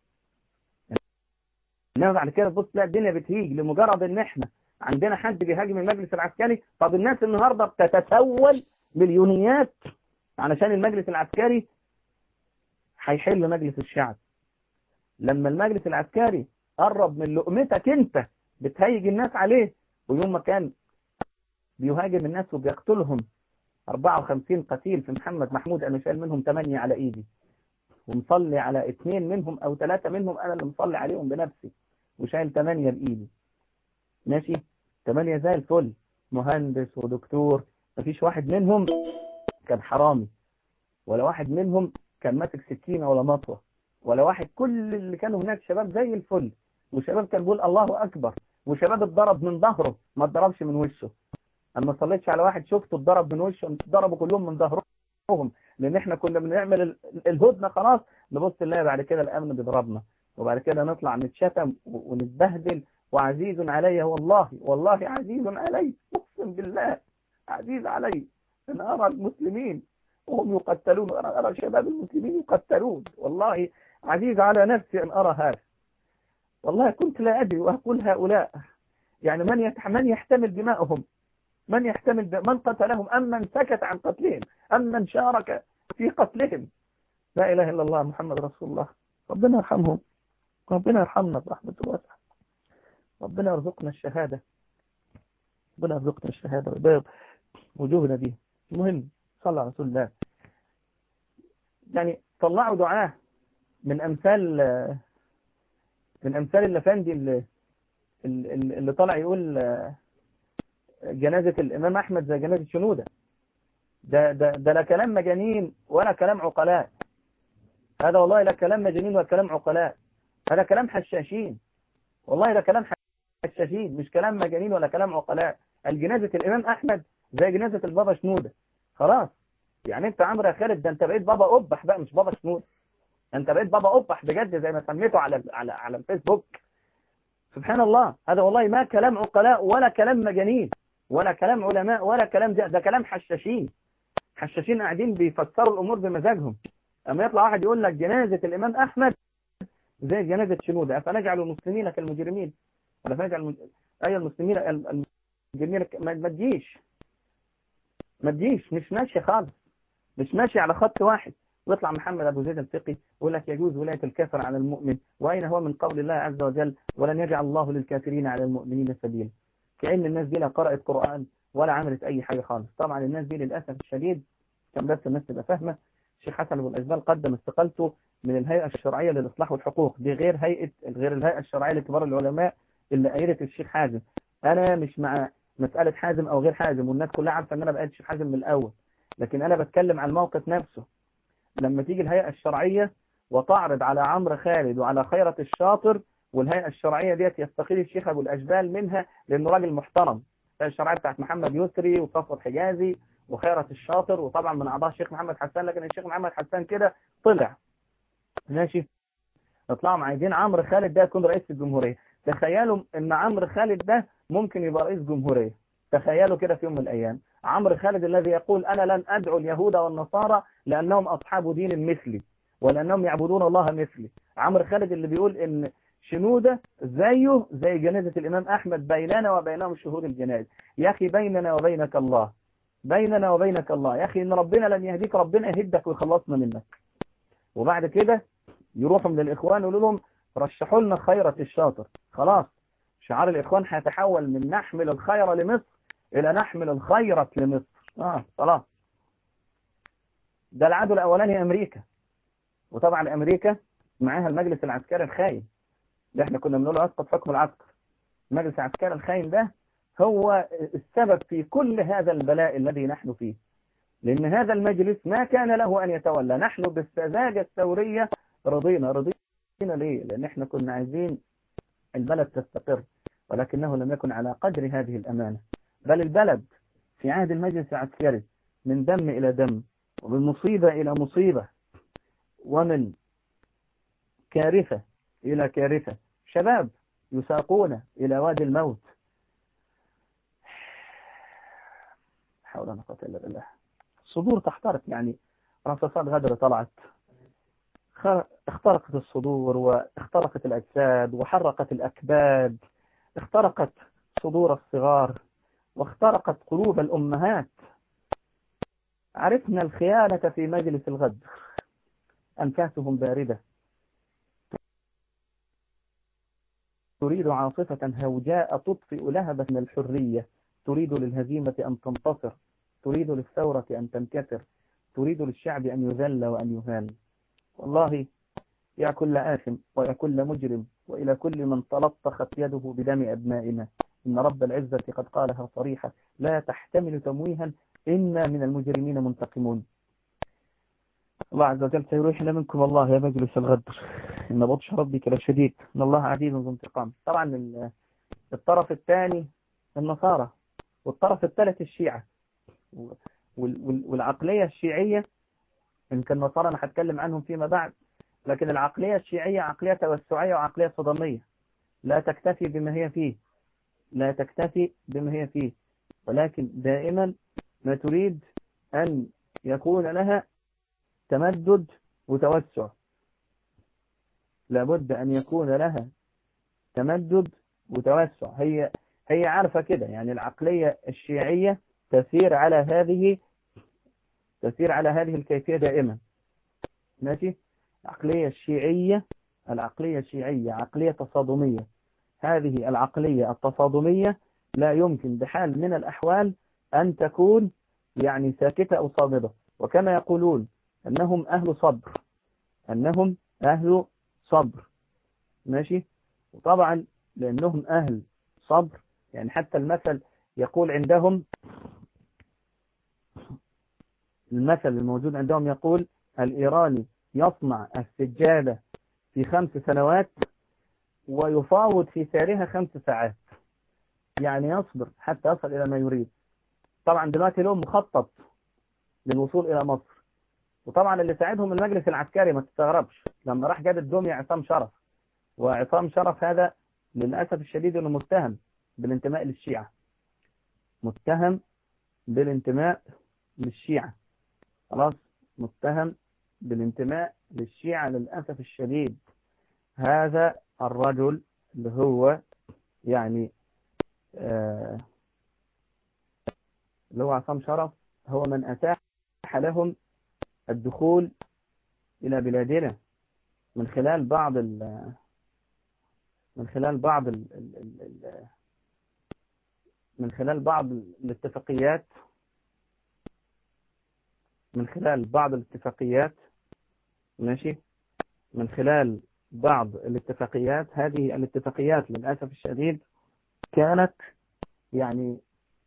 انما بعد كده تبص تلاقي الدنيا بتهيج لمجرد ان احنا عندنا حد بيهاجم المجلس العسكري طب الناس النهارده بتتسول مليونيات علشان المجلس العسكري هيحل مجلس الشعب لما المجلس العسكري قرب من لقمتك انت بتهيج الناس عليه ويوم ما كان بيهاجم الناس وبيقتلهم 54 قتيل في محمد محمود انا شايل منهم 8 على ايدي ومصلي على اثنين منهم او ثلاثة منهم انا اللي مصلي عليهم بنفسي وشايل 8 بايدي ماشي 8 زي الفل مهندس ودكتور مفيش واحد منهم كان حرامي ولا واحد منهم كان ماسك سكينة ولا مطوة ولا واحد كل اللي كانوا هناك شباب زي الفل وشباب كان بيقول الله اكبر وشباب اتضرب من ظهره ما اتضربش من وشه اما صليتش على واحد شفته اتضرب من وشه اتضربوا كلهم من ظهرهم لان احنا كنا بنعمل الهدنه خلاص نبص نلاقي بعد كده الامن بيضربنا وبعد كده نطلع نتشتم ونتبهدل وعزيز علي والله والله عزيز علي اقسم بالله عزيز علي ان ارى المسلمين وهم يقتلون وانا ارى شباب المسلمين يقتلون والله عزيز على نفسي ان ارى هذا والله كنت لا ادري واقول هؤلاء يعني من يتح من يحتمل دماءهم من يحتمل ب... من قتلهم أم من سكت عن قتلهم أم من شارك في قتلهم لا إله إلا الله محمد رسول الله ربنا يرحمهم ربنا يرحمنا برحمته واسعة ربنا يرزقنا الشهادة ربنا يرزقنا الشهادة ويبيض وجوهنا بيها المهم صلى على رسول الله يعني طلعوا دعاء من أمثال من أمثال اللفندي اللي, اللي, اللي طلع يقول جنازة الإمام أحمد زي جنازة شنودة ده, ده, ده لا كلام مجانين ولا كلام عقلاء هذا والله لا كلام مجانين ولا كلام عقلاء هذا كلام حشاشين والله ده كلام حشاشين مش كلام مجانين ولا كلام عقلاء الجنازة الإمام أحمد زي جنازة البابا شنودة خلاص يعني انت عمرو يا خالد ده انت بقيت بابا قبح بقى مش بابا شنودة انت بقيت بابا قبح بجد زي ما سميته على على على الفيسبوك سبحان الله هذا والله ما كلام عقلاء ولا كلام مجانين ولا كلام علماء ولا كلام ده, ده كلام حشاشين حشاشين قاعدين بيفسروا الامور بمزاجهم اما يطلع واحد يقول لك جنازة الامام احمد زي جنازة شنودة فنجعل المسلمين كالمجرمين ولا فنجعل المج... اي المسلمين المجرمين ما تجيش ما تجيش مش ماشي خالص مش ماشي على خط واحد ويطلع محمد ابو زيد الفقي يقول لك يجوز ولايه الكافر على المؤمن واين هو من قول الله عز وجل ولن يجعل الله للكافرين على المؤمنين سبيلا كأن الناس دي لا قرأت قرآن ولا عملت أي حاجة خالص طبعا الناس دي للأسف الشديد كان بس الناس تبقى فاهمة الشيخ حسن أبو الأجبال قدم استقالته من الهيئة الشرعية للإصلاح والحقوق دي غير هيئة غير الهيئة الشرعية لكبار العلماء اللي أيدت الشيخ حازم أنا مش مع مسألة حازم أو غير حازم والناس كلها عارفة أن أنا بقيت الشيخ حازم من الأول لكن أنا بتكلم عن الموقف نفسه لما تيجي الهيئة الشرعية وتعرض على عمرو خالد وعلى خيرة الشاطر والهيئة الشرعية ديت يستقيل الشيخ أبو الأجبال منها لأنه راجل محترم الهيئة الشرعية بتاعت محمد يسري وصفوت حجازي وخيرة الشاطر وطبعا من أعضاء الشيخ محمد حسان لكن الشيخ محمد حسان كده طلع ماشي اطلعوا عايزين عمرو خالد ده يكون رئيس الجمهورية تخيلوا ان عمرو خالد ده ممكن يبقى رئيس جمهورية تخيلوا كده في يوم من الأيام عمرو خالد الذي يقول أنا لن أدعو اليهود والنصارى لأنهم أصحاب دين مثلي ولأنهم يعبدون الله مثلي عمرو خالد اللي بيقول إن شنودة زيه زي جنازة الإمام أحمد بيننا وبينهم شهود الجنازة يا أخي بيننا وبينك الله بيننا وبينك الله يا أخي إن ربنا لن يهديك ربنا يهدك ويخلصنا منك وبعد كده يروحوا من الإخوان يقولوا لهم رشحوا لنا خيرة الشاطر خلاص شعار الإخوان هيتحول من نحمل الخير لمصر إلى نحمل الخيرة لمصر آه خلاص ده العدو الأولاني أمريكا وطبعا أمريكا معاها المجلس العسكري الخاين اللي احنا كنا بنقول أسقط حكم العسكر المجلس العسكري الخاين ده هو السبب في كل هذا البلاء الذي نحن فيه لأن هذا المجلس ما كان له أن يتولى نحن بالسذاجة الثورية رضينا رضينا ليه لأن احنا كنا عايزين البلد تستقر ولكنه لم يكن على قدر هذه الأمانة بل البلد في عهد المجلس العسكري من دم إلى دم ومن مصيبة إلى مصيبة ومن كارثة إلى كارثة شباب يساقون إلى وادي الموت حول ولا قوة إلا بالله الصدور تحترق يعني رصاصات غدر طلعت اخترقت الصدور واخترقت الأجساد وحرقت الأكباد اخترقت صدور الصغار واخترقت قلوب الأمهات عرفنا الخيانة في مجلس الغد أنفاسهم باردة تريد عاصفة هوجاء تطفئ لهبة من الحرية تريد للهزيمة أن تنتصر تريد للثورة أن تنكسر تريد للشعب أن يذل وأن يهان والله يا كل آثم ويا كل مجرم وإلى كل من تلطخت يده بدم أبنائنا إن رب العزة قد قالها صريحة لا تحتمل تمويها إنا من المجرمين منتقمون الله عز وجل سيريحنا منكم الله يا مجلس الغدر إن بطش ربك لشديد إن الله عزيز ذو انتقام طبعا الطرف الثاني النصارى والطرف الثالث الشيعة والعقلية الشيعية إن كان النصارى أنا هتكلم عنهم فيما بعد لكن العقلية الشيعية عقلية توسعية وعقلية صدامية لا تكتفي بما هي فيه لا تكتفي بما هي فيه ولكن دائما ما تريد أن يكون لها تمدد وتوسع لابد أن يكون لها تمدد وتوسع هي هي عارفة كده يعني العقلية الشيعية تسير على هذه تسير على هذه الكيفية دائما ماشي العقلية الشيعية العقلية الشيعية عقلية تصادمية هذه العقلية التصادمية لا يمكن بحال من الأحوال أن تكون يعني ساكتة أو صامدة وكما يقولون أنهم أهل صبر أنهم أهل صبر ماشي وطبعا لأنهم أهل صبر يعني حتى المثل يقول عندهم المثل الموجود عندهم يقول الإيراني يصنع السجادة في خمس سنوات ويفاوض في سعرها خمس ساعات يعني يصبر حتى يصل إلى ما يريد طبعا دلوقتي لهم مخطط للوصول إلى مصر وطبعا اللي ساعدهم المجلس العسكري ما تستغربش لما راح جاب الدمية عصام شرف وعصام شرف هذا للأسف الشديد أنه متهم بالانتماء للشيعة متهم بالانتماء للشيعة خلاص متهم بالانتماء للشيعة للأسف الشديد هذا الرجل اللي هو يعني آه اللي هو عصام شرف هو من أتاح لهم الدخول إلى بلادنا من خلال بعض ال من خلال بعض ال ال ال من خلال بعض الاتفاقيات من خلال بعض الاتفاقيات ماشي من خلال بعض الاتفاقيات هذه الاتفاقيات للأسف الشديد كانت يعني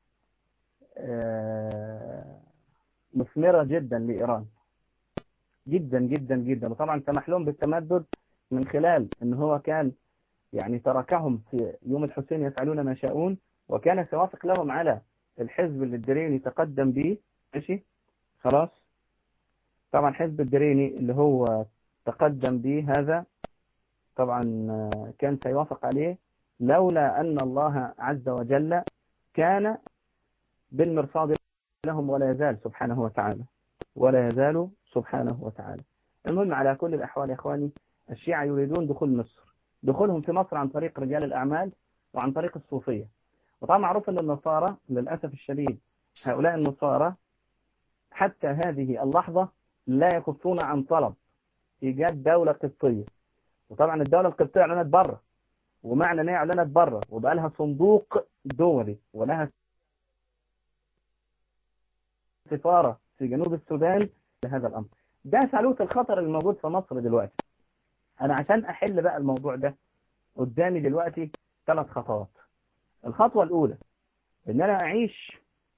مثمرة جدا لإيران جدا جدا جدا وطبعا سمح لهم بالتمدد من خلال ان هو كان يعني تركهم في يوم الحسين يفعلون ما شاءون وكان سيوافق لهم على الحزب اللي الدريني تقدم به ماشي خلاص طبعا حزب الدريني اللي هو تقدم به هذا طبعا كان سيوافق عليه لولا أن الله عز وجل كان بالمرصاد لهم ولا يزال سبحانه وتعالى ولا يزال سبحانه وتعالى المهم على كل الأحوال يا إخواني الشيعة يريدون دخول مصر دخولهم في مصر عن طريق رجال الأعمال وعن طريق الصوفية وطبعا معروف أن النصارى للأسف الشديد هؤلاء النصارى حتى هذه اللحظة لا يكفون عن طلب إيجاد دولة قبطية وطبعا الدولة القبطية أعلنت بره ومعنى أن هي أعلنت بره وبقى لها صندوق دولي ولها سفارة في جنوب السودان لهذا الأمر ده سالوت الخطر الموجود في مصر دلوقتي أنا عشان أحل بقى الموضوع ده قدامي دلوقتي ثلاث خطوات الخطوة الأولى إن أنا أعيش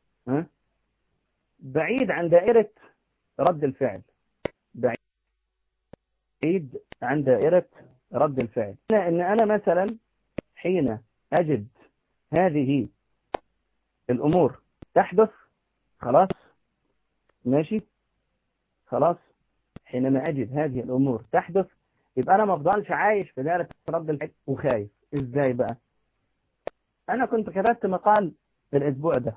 بعيد عن دائرة رد الفعل بعيد عن دائرة رد الفعل إن أنا مثلا حين أجد هذه الأمور تحدث خلاص ماشي خلاص حينما أجد هذه الأمور تحدث يبقى أنا ما أفضلش عايش في دائرة رد الفعل وخايف إزاي بقى أنا كنت كتبت مقال الأسبوع ده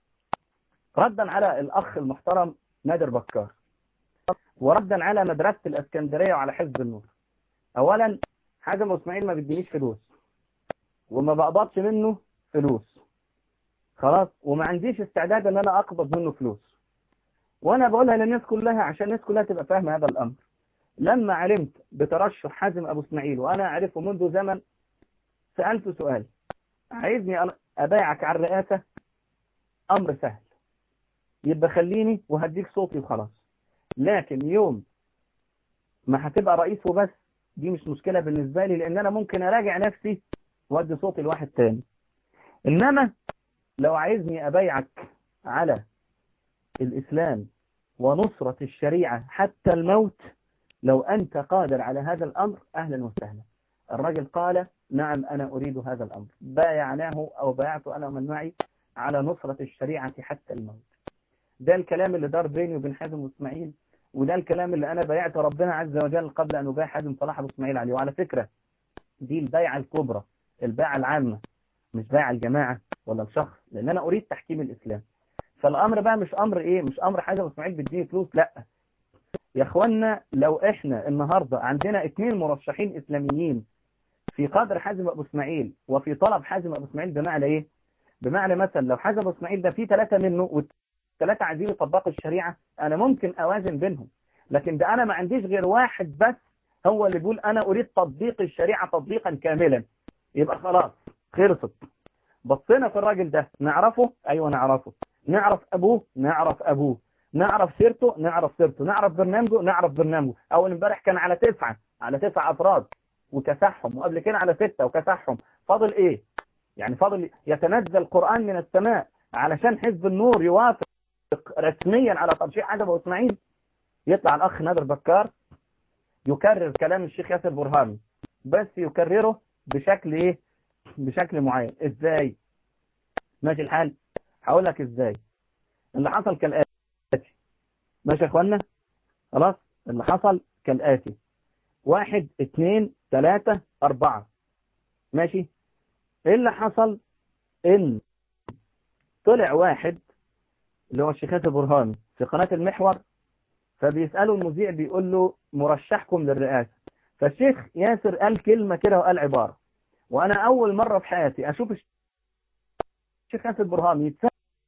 ردا على الأخ المحترم نادر بكار وردا على مدرسة الأسكندرية وعلى حزب النور أولا حازم إسماعيل ما بيدينيش فلوس وما بقبضش منه فلوس خلاص وما عنديش استعداد ان انا اقبض منه فلوس وانا بقولها للناس كلها عشان الناس كلها تبقى فاهمه هذا الامر لما علمت بترشح حازم ابو اسماعيل وانا اعرفه منذ زمن سالته سؤال عايزني ابايعك على الرئاسه امر سهل يبقى خليني وهديك صوتي وخلاص لكن يوم ما هتبقى رئيس وبس دي مش مشكله بالنسبه لي لان انا ممكن اراجع نفسي وادي صوتي لواحد تاني انما لو عايزني أبايعك على الإسلام ونصرة الشريعة حتى الموت لو أنت قادر على هذا الأمر أهلا وسهلا الرجل قال نعم أنا أريد هذا الأمر بايعناه أو بايعت أنا ومن معي على نصرة الشريعة حتى الموت ده الكلام اللي دار بيني وبين حازم واسماعيل وده الكلام اللي أنا بايعت ربنا عز وجل قبل أن أبايع حازم صلاح أبو اسماعيل عليه وعلى فكرة دي البيعة الكبرى البيعة العامة مش بيعة الجماعة ولا الشخص لان انا اريد تحكيم الاسلام فالامر بقى مش امر ايه مش امر حاجه اسماعيل بيديني فلوس لا يا اخوانا لو احنا النهارده عندنا اثنين مرشحين اسلاميين في قدر حازم ابو اسماعيل وفي طلب حازم ابو اسماعيل بمعنى ايه بمعنى مثلا لو حازم ابو اسماعيل ده في ثلاثه منه والثلاثه عايزين يطبقوا الشريعه انا ممكن اوازن بينهم لكن ده انا ما عنديش غير واحد بس هو اللي بيقول انا اريد تطبيق الشريعه تطبيقا كاملا يبقى خلاص خلصت بصينا في الراجل ده نعرفه ايوه نعرفه نعرف ابوه نعرف ابوه نعرف سيرته نعرف سيرته نعرف برنامجه نعرف برنامجه اول امبارح كان على تسعة على تسعة افراد وكسحهم وقبل كده على ستة وكسحهم فاضل ايه يعني فاضل يتنزل قرآن من السماء علشان حزب النور يوافق رسميا على ترشيح عجب واسماعيل يطلع الاخ نادر بكار يكرر كلام الشيخ ياسر برهامي بس يكرره بشكل ايه بشكل معين ازاي ماشي الحال هقول لك ازاي اللي حصل كالاتي ماشي يا اخوانا خلاص اللي حصل كالاتي واحد اتنين تلاتة اربعة ماشي ايه اللي حصل ان طلع واحد اللي هو الشيخ ياسر برهامي في قناة المحور فبيسأله المذيع بيقول له مرشحكم للرئاسة فالشيخ ياسر قال كلمة كده وقال عبارة وانا اول مرة في حياتي اشوف الشيخ ياسر برهامي يتسأل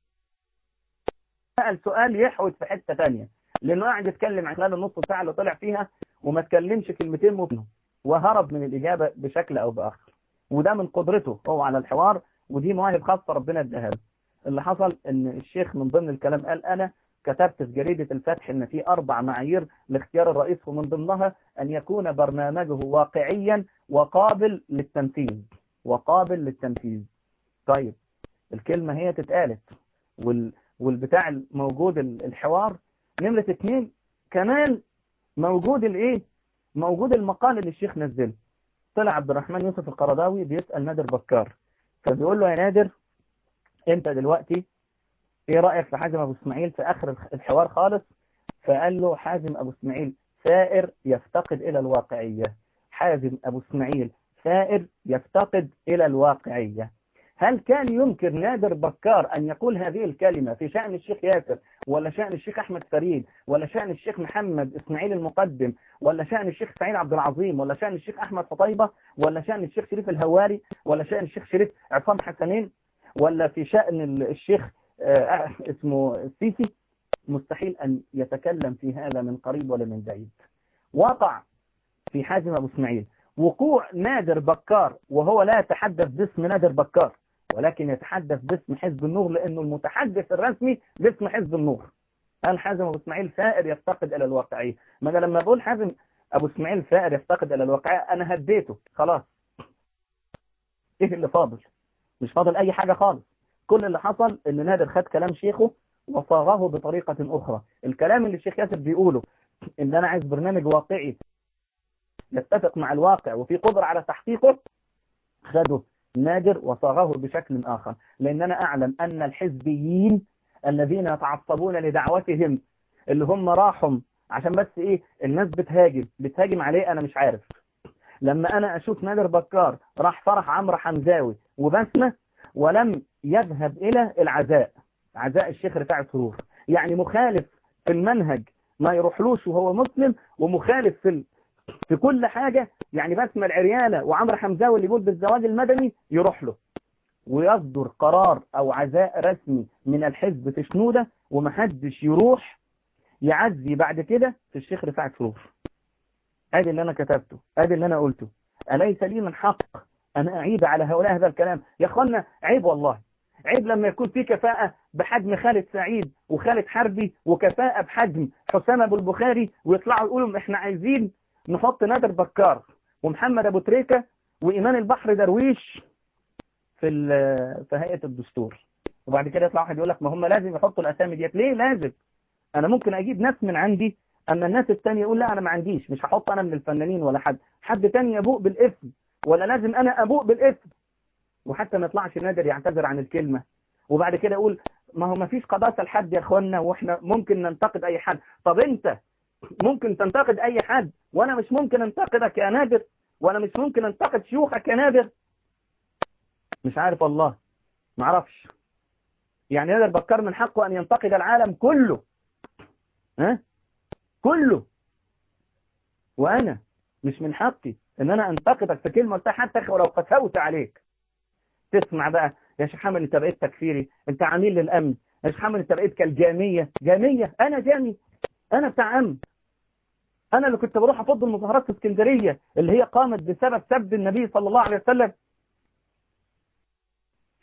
سؤال يحوت في حتة تانية لانه قاعد يتكلم عن خلال النص ساعة اللي طلع فيها وما تكلمش كلمتين مبنهم وهرب من الإجابة بشكل أو بآخر وده من قدرته هو على الحوار ودي مواهب خاصة ربنا اداها له اللي حصل ان الشيخ من ضمن الكلام قال انا كتبت في جريدة الفتح ان في اربع معايير لاختيار الرئيس ومن ضمنها ان يكون برنامجه واقعيا وقابل للتنفيذ وقابل للتنفيذ طيب الكلمة هي تتقالت وال والبتاع الموجود الحوار نمرة اتنين كمان موجود الايه موجود المقال اللي الشيخ نزله طلع عبد الرحمن يوسف القرضاوي بيسأل نادر بكار فبيقول له يا نادر انت دلوقتي ايه رأيك في حازم ابو اسماعيل في اخر الحوار خالص فقال له حازم ابو اسماعيل ثائر يفتقد الى الواقعية حازم ابو اسماعيل ثائر يفتقد الى الواقعية هل كان يمكن نادر بكار أن يقول هذه الكلمة في شأن الشيخ ياسر ولا شأن الشيخ أحمد فريد ولا شأن الشيخ محمد إسماعيل المقدم ولا شأن الشيخ سعيد عبد العظيم ولا شأن الشيخ أحمد فطيبة ولا شأن الشيخ شريف الهواري ولا شأن الشيخ شريف عصام حسنين ولا في شأن الشيخ آه اسمه السيسي مستحيل أن يتكلم في هذا من قريب ولا من بعيد وقع في حازم أبو اسماعيل وقوع نادر بكار وهو لا يتحدث باسم نادر بكار ولكن يتحدث باسم حزب النور لأنه المتحدث الرسمي باسم حزب النور قال حازم أبو اسماعيل ثائر يفتقد إلى الواقعية ما أنا لما بقول حازم أبو اسماعيل ثائر يفتقد إلى الواقعية أنا هديته خلاص إيه اللي فاضل مش فاضل أي حاجة خالص كل اللي حصل إن نادر خد كلام شيخه وصاغه بطريقة أخرى الكلام اللي الشيخ ياسر بيقوله إن أنا عايز برنامج واقعي يتفق مع الواقع وفي قدرة على تحقيقه خده نادر وصاغه بشكل آخر لأننا أعلم أن الحزبيين الذين يتعصبون لدعوتهم اللي هم راحوا عشان بس إيه الناس بتهاجم بتهاجم عليه أنا مش عارف لما أنا أشوف نادر بكار راح فرح عمرو حمزاوي وبسمة ولم يذهب إلى العزاء عزاء الشيخ رفاعي سرور يعني مخالف في المنهج ما يروحلوش وهو مسلم ومخالف في في كل حاجة يعني بسمة العريانة وعمرو حمزاوي اللي يقول بالزواج المدني يروح له ويصدر قرار او عزاء رسمي من الحزب في شنودة ومحدش يروح يعزي بعد كده في الشيخ رفاعي سرور ادي اللي انا كتبته ادي اللي انا قلته اليس لي من حق ان اعيد على هؤلاء هذا الكلام يا اخوانا عيب والله عيب لما يكون في كفاءة بحجم خالد سعيد وخالد حربي وكفاءة بحجم حسام ابو البخاري ويطلعوا يقولوا احنا عايزين نحط نادر بكار ومحمد ابو تريكة وايمان البحر درويش في في هيئة الدستور وبعد كده يطلع واحد يقول لك ما هم لازم يحطوا الاسامي ديت ليه لازم انا ممكن اجيب ناس من عندي اما الناس التانية يقول لا انا ما عنديش مش هحط انا من الفنانين ولا حد حد تاني يبوء بالاسم ولا لازم انا ابوء بالاسم وحتى ما يطلعش نادر يعتذر عن الكلمة وبعد كده يقول ما هو ما فيش قداسة لحد يا اخوانا واحنا ممكن ننتقد اي حد طب انت ممكن تنتقد اي حد وانا مش ممكن انتقدك يا نادر وانا مش ممكن انتقد شيوخك يا نادر مش عارف والله ما اعرفش يعني نادر بكر من حقه ان ينتقد العالم كله ها كله وانا مش من حقي ان انا انتقدك في كلمه قلتها حتى ولو قسوت عليك تسمع بقى يا شيخ حامد انت بقيت تكفيري انت عميل للامن يا شيخ حامد انت بقيت كالجاميه جاميه انا جامي انا بتاع امن انا اللي كنت بروح افض المظاهرات في اسكندريه اللي هي قامت بسبب سب النبي صلى الله عليه وسلم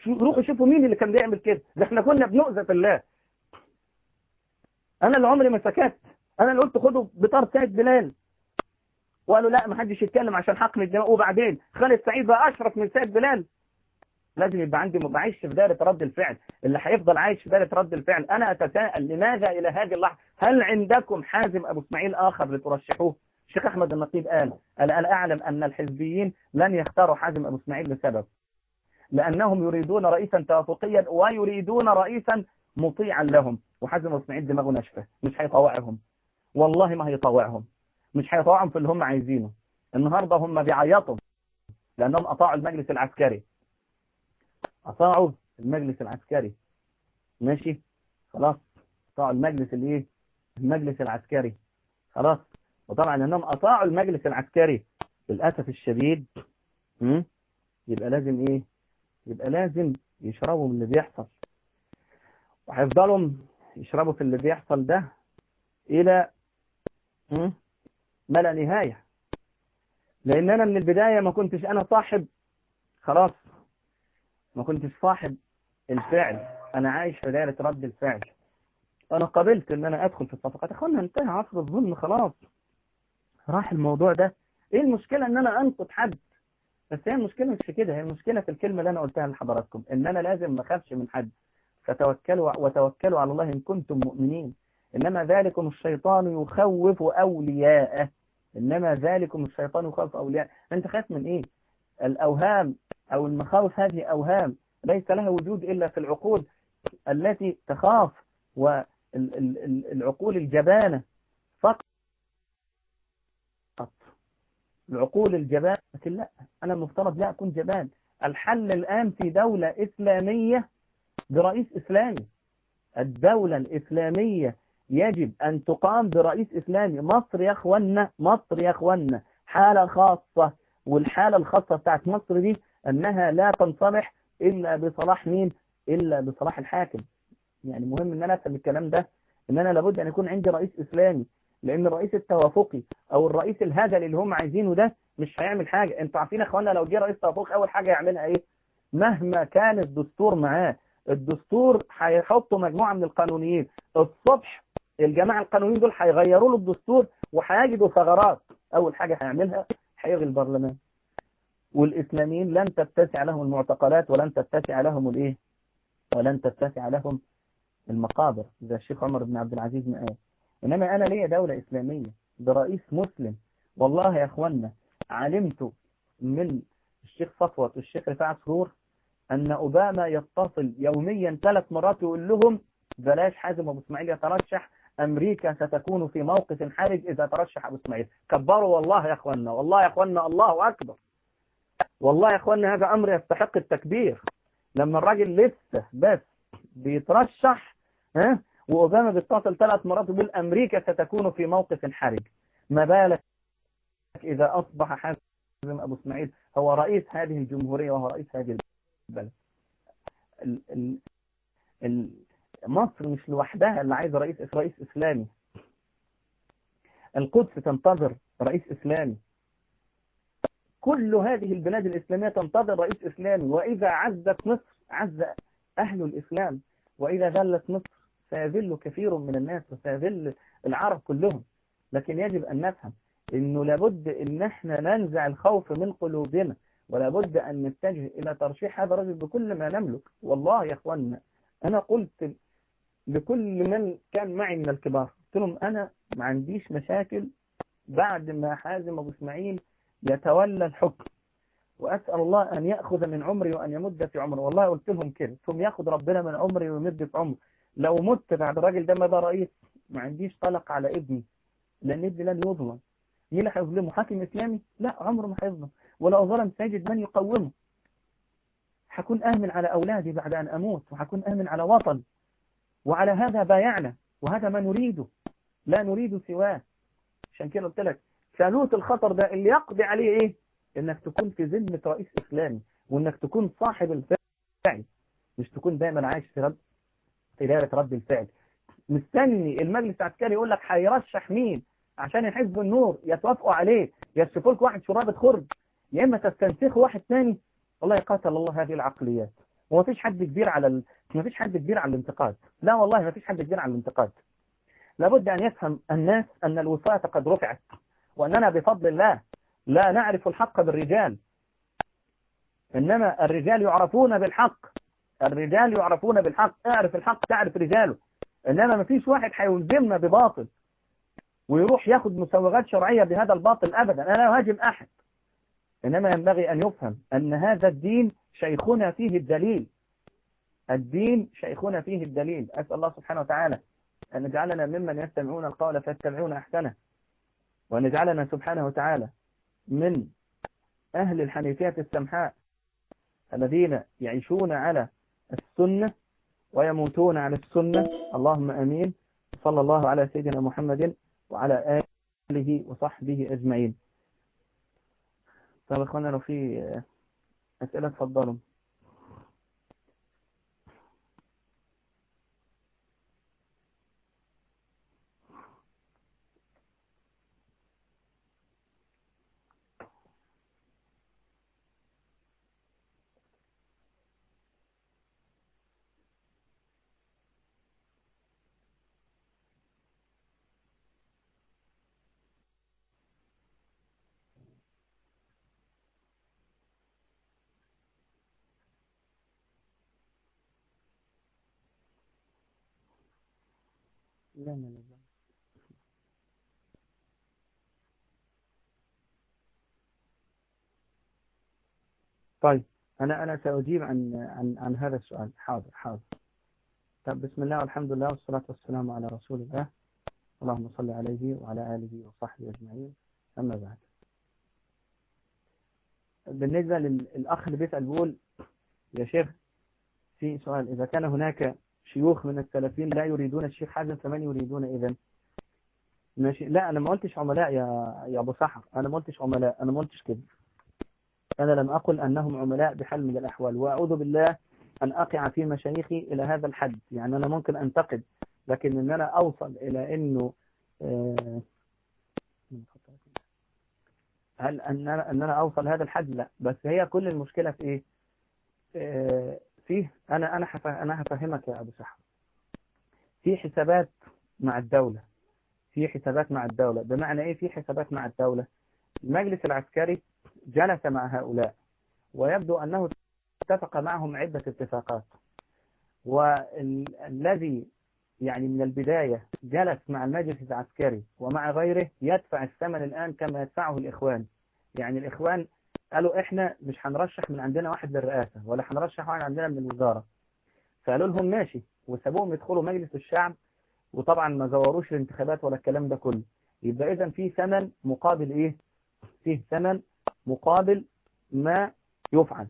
روحوا شوفوا مين اللي كان بيعمل كده ده احنا كنا بنؤذى في الله انا اللي عمري ما سكت انا اللي قلت خدوا بطار سيد بلال وقالوا لا ما حدش يتكلم عشان حقن الدماء وبعدين خالد سعيد بقى اشرف من سيد بلال لازم يبقى عندي ما بعيش في دائره رد الفعل اللي هيفضل عايش في دائره رد الفعل انا اتساءل لماذا الى هذه اللحظه هل عندكم حازم ابو اسماعيل اخر لترشحوه الشيخ احمد النقيب قال قال انا اعلم ان الحزبيين لن يختاروا حازم ابو اسماعيل لسبب لانهم يريدون رئيسا توافقيا ويريدون رئيسا مطيعا لهم وحازم ابو اسماعيل دماغه ناشفه مش هيطوعهم والله ما هيطوعهم مش هيطوعهم في اللي هم عايزينه النهارده هم بيعيطوا لانهم اطاعوا المجلس العسكري اطاعوا المجلس العسكري ماشي خلاص اطاعوا المجلس الايه المجلس العسكري خلاص وطبعا انهم اطاعوا المجلس العسكري للاسف الشديد م? يبقى لازم ايه يبقى لازم يشربوا من اللي بيحصل وهيفضلوا يشربوا في اللي بيحصل ده الى م? ما لا نهايه لان انا من البدايه ما كنتش انا صاحب خلاص ما كنتش صاحب الفعل انا عايش في دائره رد الفعل انا قبلت ان انا ادخل في الصفقات اخوانا انتهى عصر الظلم خلاص راح الموضوع ده ايه المشكله ان انا انقد حد بس هي المشكله مش في كده هي المشكله في الكلمه اللي انا قلتها لحضراتكم ان انا لازم ما اخافش من حد فتوكلوا وتوكلوا على الله ان كنتم مؤمنين انما ذلكم الشيطان يخوف اولياءه انما ذلكم الشيطان يخوف اولياءه انت خايف من ايه الاوهام او المخاوف هذه اوهام ليس لها وجود الا في العقول التي تخاف والعقول الجبانه فقط العقول الجبان لكن لا أنا المفترض لا أكون جبان الحل الآن في دولة إسلامية برئيس إسلامي الدولة الإسلامية يجب أن تقام برئيس إسلامي مصر يا أخوانا مصر يا أخوانا حالة خاصة والحالة الخاصة بتاعت مصر دي أنها لا تنصلح إلا بصلاح مين إلا بصلاح الحاكم يعني مهم أن أنا أفهم الكلام ده أن أنا لابد أن يكون عندي رئيس إسلامي لان الرئيس التوافقي او الرئيس الهزلي اللي هم عايزينه ده مش هيعمل حاجه انتوا عارفين يا اخوانا لو جه رئيس توافقي اول حاجه يعملها ايه مهما كان الدستور معاه الدستور هيحطوا مجموعه من القانونيين الصبح الجماعه القانونيين دول هيغيروا له الدستور وهيجدوا ثغرات اول حاجه هيعملها هيلغي البرلمان والاسلاميين لن تتسع لهم المعتقلات ولن تتسع لهم الايه ولن تتسع لهم المقابر زي الشيخ عمر بن عبد العزيز ما قال إنما أنا ليا دولة إسلامية برئيس مسلم والله يا أخوانا علمت من الشيخ صفوت والشيخ رفاعة سرور أن أوباما يتصل يوميا ثلاث مرات يقول لهم بلاش حازم أبو إسماعيل يترشح أمريكا ستكون في موقف حرج إذا ترشح أبو إسماعيل كبروا والله يا أخوانا والله يا أخوانا الله أكبر والله يا أخوانا هذا أمر يستحق التكبير لما الراجل لسه بس بيترشح ها وأوباما بيتصل ثلاث مرات يقول أمريكا ستكون في موقف حرج ما بالك إذا أصبح حازم أبو إسماعيل هو رئيس هذه الجمهورية وهو رئيس هذه البلد ال ال ال مصر مش لوحدها اللي عايزه رئيس رئيس إسلامي القدس تنتظر رئيس إسلامي كل هذه البلاد الإسلامية تنتظر رئيس إسلامي وإذا عزت مصر عز أهل الإسلام وإذا ذلت مصر سيذل كثير من الناس وسيذل العرب كلهم لكن يجب أن نفهم أنه لابد أن احنا ننزع الخوف من قلوبنا ولابد أن نتجه إلى ترشيح هذا الرجل بكل ما نملك والله يا أخوانا أنا قلت لكل من كان معي من الكبار قلت لهم أنا ما عنديش مشاكل بعد ما حازم أبو إسماعيل يتولى الحكم وأسأل الله أن يأخذ من عمري وأن يمد في عمري والله قلت لهم كده ثم يأخذ ربنا من عمري ويمد في عمري لو مت بعد الراجل ده ما ده رئيس ما عنديش قلق على ابني لأن ابني لن يظلم مين اللي هيظلمه حاكم إسلامي لا عمره ما هيظلم ولو ظلم سيجد من يقومه هكون آمن على أولادي بعد أن أموت وهكون آمن على وطن وعلى هذا بايعنا وهذا ما نريده لا نريد سواه عشان كده قلت لك ثالوث الخطر ده اللي يقضي عليه ايه انك تكون في ذمة رئيس اسلامي وانك تكون صاحب الفعل مش تكون دايما عايش في رد في دائرة رد الفعل مستني المجلس العسكري يقول لك هيرشح مين عشان حزب النور يتوافقوا عليه يرشفوا لك واحد شرابة خرج يا اما تستنسخوا واحد ثاني والله قاتل الله هذه العقليات ومفيش حد كبير على ال... مفيش حد كبير على الانتقاد لا والله مفيش حد كبير على الانتقاد لابد أن يفهم الناس أن الوصاية قد رفعت وأننا بفضل الله لا نعرف الحق بالرجال إنما الرجال يعرفون بالحق الرجال يعرفون بالحق اعرف الحق تعرف رجاله إنما مفيش واحد هيلزمنا بباطل ويروح ياخد مسوغات شرعية بهذا الباطل أبدا أنا لا أهاجم أحد إنما ينبغي أن يفهم أن هذا الدين شيخنا فيه الدليل الدين شيخنا فيه الدليل أسأل الله سبحانه وتعالى أن يجعلنا ممن يستمعون القول فيتبعون أحسنه وأن يجعلنا سبحانه وتعالى من أهل الحنيفية السمحاء الذين يعيشون على السنة ويموتون على السنة اللهم أمين صلى الله على سيدنا محمد وعلى آله وصحبه أجمعين طيب أخوانا لو في أسئلة تفضلوا لا لا لا طيب أنا أنا سأجيب عن عن عن هذا السؤال حاضر حاضر طب بسم الله والحمد لله والصلاة والسلام على رسول الله اللهم صل عليه وعلى آله وصحبه أجمعين أما بعد بالنسبة للأخ اللي بيسأل بيقول يا شيخ في سؤال إذا كان هناك شيوخ من السلفيين لا يريدون الشيخ حازم فمن يريدون إذن ماشي لا أنا ما قلتش عملاء يا يا أبو سحر أنا ما قلتش عملاء أنا ما قلتش كده أنا لم أقل أنهم عملاء بحال من الأحوال وأعوذ بالله أن أقع في مشايخي إلى هذا الحد يعني أنا ممكن أنتقد لكن أن أنا أوصل إلى أنه آه هل أن أنا, أن أنا أوصل هذا الحد لا بس هي كل المشكلة في إيه آه فيه أنا أنا أنا هفهمك يا أبو سحر في حسابات مع الدولة في حسابات مع الدولة بمعنى إيه في حسابات مع الدولة المجلس العسكري جلس مع هؤلاء ويبدو أنه اتفق معهم عدة اتفاقات والذي يعني من البداية جلس مع المجلس العسكري ومع غيره يدفع الثمن الآن كما يدفعه الإخوان يعني الإخوان قالوا إحنا مش هنرشح من عندنا واحد للرئاسة ولا هنرشح واحد عندنا من الوزارة فقالوا لهم ماشي وسابوهم يدخلوا مجلس الشعب وطبعا ما زوروش الانتخابات ولا الكلام ده كله يبقى إذا في ثمن مقابل إيه فيه ثمن مقابل ما يفعل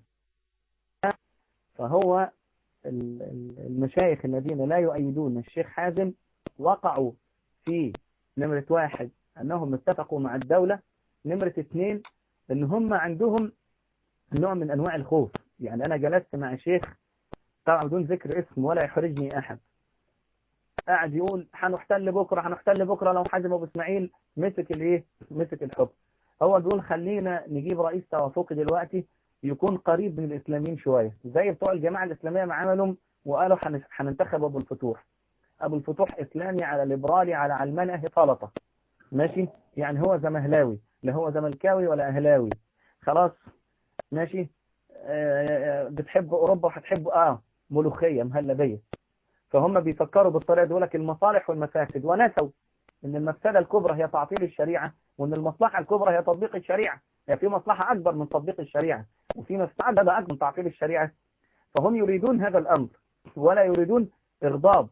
فهو المشايخ الذين لا يؤيدون الشيخ حازم وقعوا في نمرة واحد أنهم اتفقوا مع الدولة نمرة اثنين أن هم عندهم نوع من أنواع الخوف يعني أنا جلست مع شيخ طبعا بدون ذكر اسم ولا يحرجني أحد قاعد يقول هنحتل بكرة هنحتل بكرة لو حازم أبو إسماعيل مسك الإيه مسك الحكم هو بيقول خلينا نجيب رئيس توافقي دلوقتي يكون قريب من الإسلاميين شوية زي بتوع الجماعة الإسلامية ما عملوا وقالوا هننتخب أبو الفتوح أبو الفتوح إسلامي على ليبرالي على علماني أهي طلطة ماشي يعني هو زمهلاوي لا هو زملكاوي ولا أهلاوي خلاص ماشي آه بتحب أوروبا وهتحب آه ملوخية مهلبية فهم بيفكروا بالطريقة دي لك المصالح والمفاسد ونسوا ان المفسدة الكبرى هي تعطيل الشريعة وان المصلحة الكبرى هي تطبيق الشريعة هي في مصلحة أكبر من تطبيق الشريعة وفي مفسدة أكبر من تعطيل الشريعة فهم يريدون هذا الأمر ولا يريدون إغضاب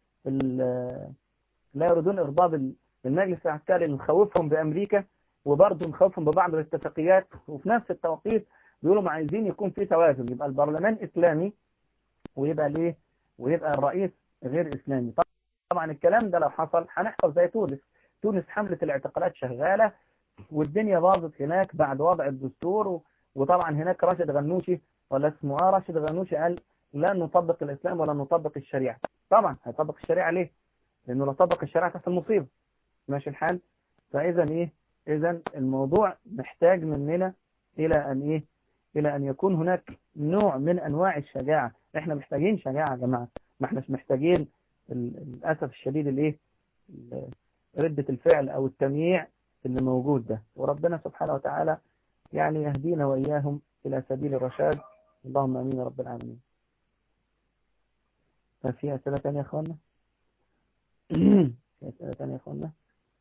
لا يريدون إغضاب المجلس العسكري اللي مخوفهم بأمريكا وبرضه مخوفهم ببعض الاتفاقيات وفي نفس التوقيت بيقولوا ما عايزين يكون في توازن يبقى البرلمان إسلامي ويبقى ليه ويبقى الرئيس غير إسلامي طبعا الكلام ده لو حصل هنحصل زي تونس تونس حملة الاعتقالات شغالة والدنيا باظت هناك بعد وضع الدستور و... وطبعا هناك راشد غنوشي ولا اسمه اه راشد غنوشي قال لا نطبق الإسلام ولا نطبق الشريعة طبعا هيطبق الشريعة ليه لأنه لو طبق الشريعة تحصل مصيبة ماشي الحال فإذا إيه إذا الموضوع محتاج مننا إلى أن إيه إلى أن يكون هناك نوع من أنواع الشجاعة إحنا محتاجين شجاعة يا جماعة ما إحناش محتاجين للأسف الشديد الإيه ردة الفعل أو التمييع اللي موجود ده وربنا سبحانه وتعالى يعني يهدينا وإياهم إلى سبيل الرشاد اللهم أمين يا رب العالمين ففي أسئلة تانية يا أخوانا في أسئلة تانية يا أخوانا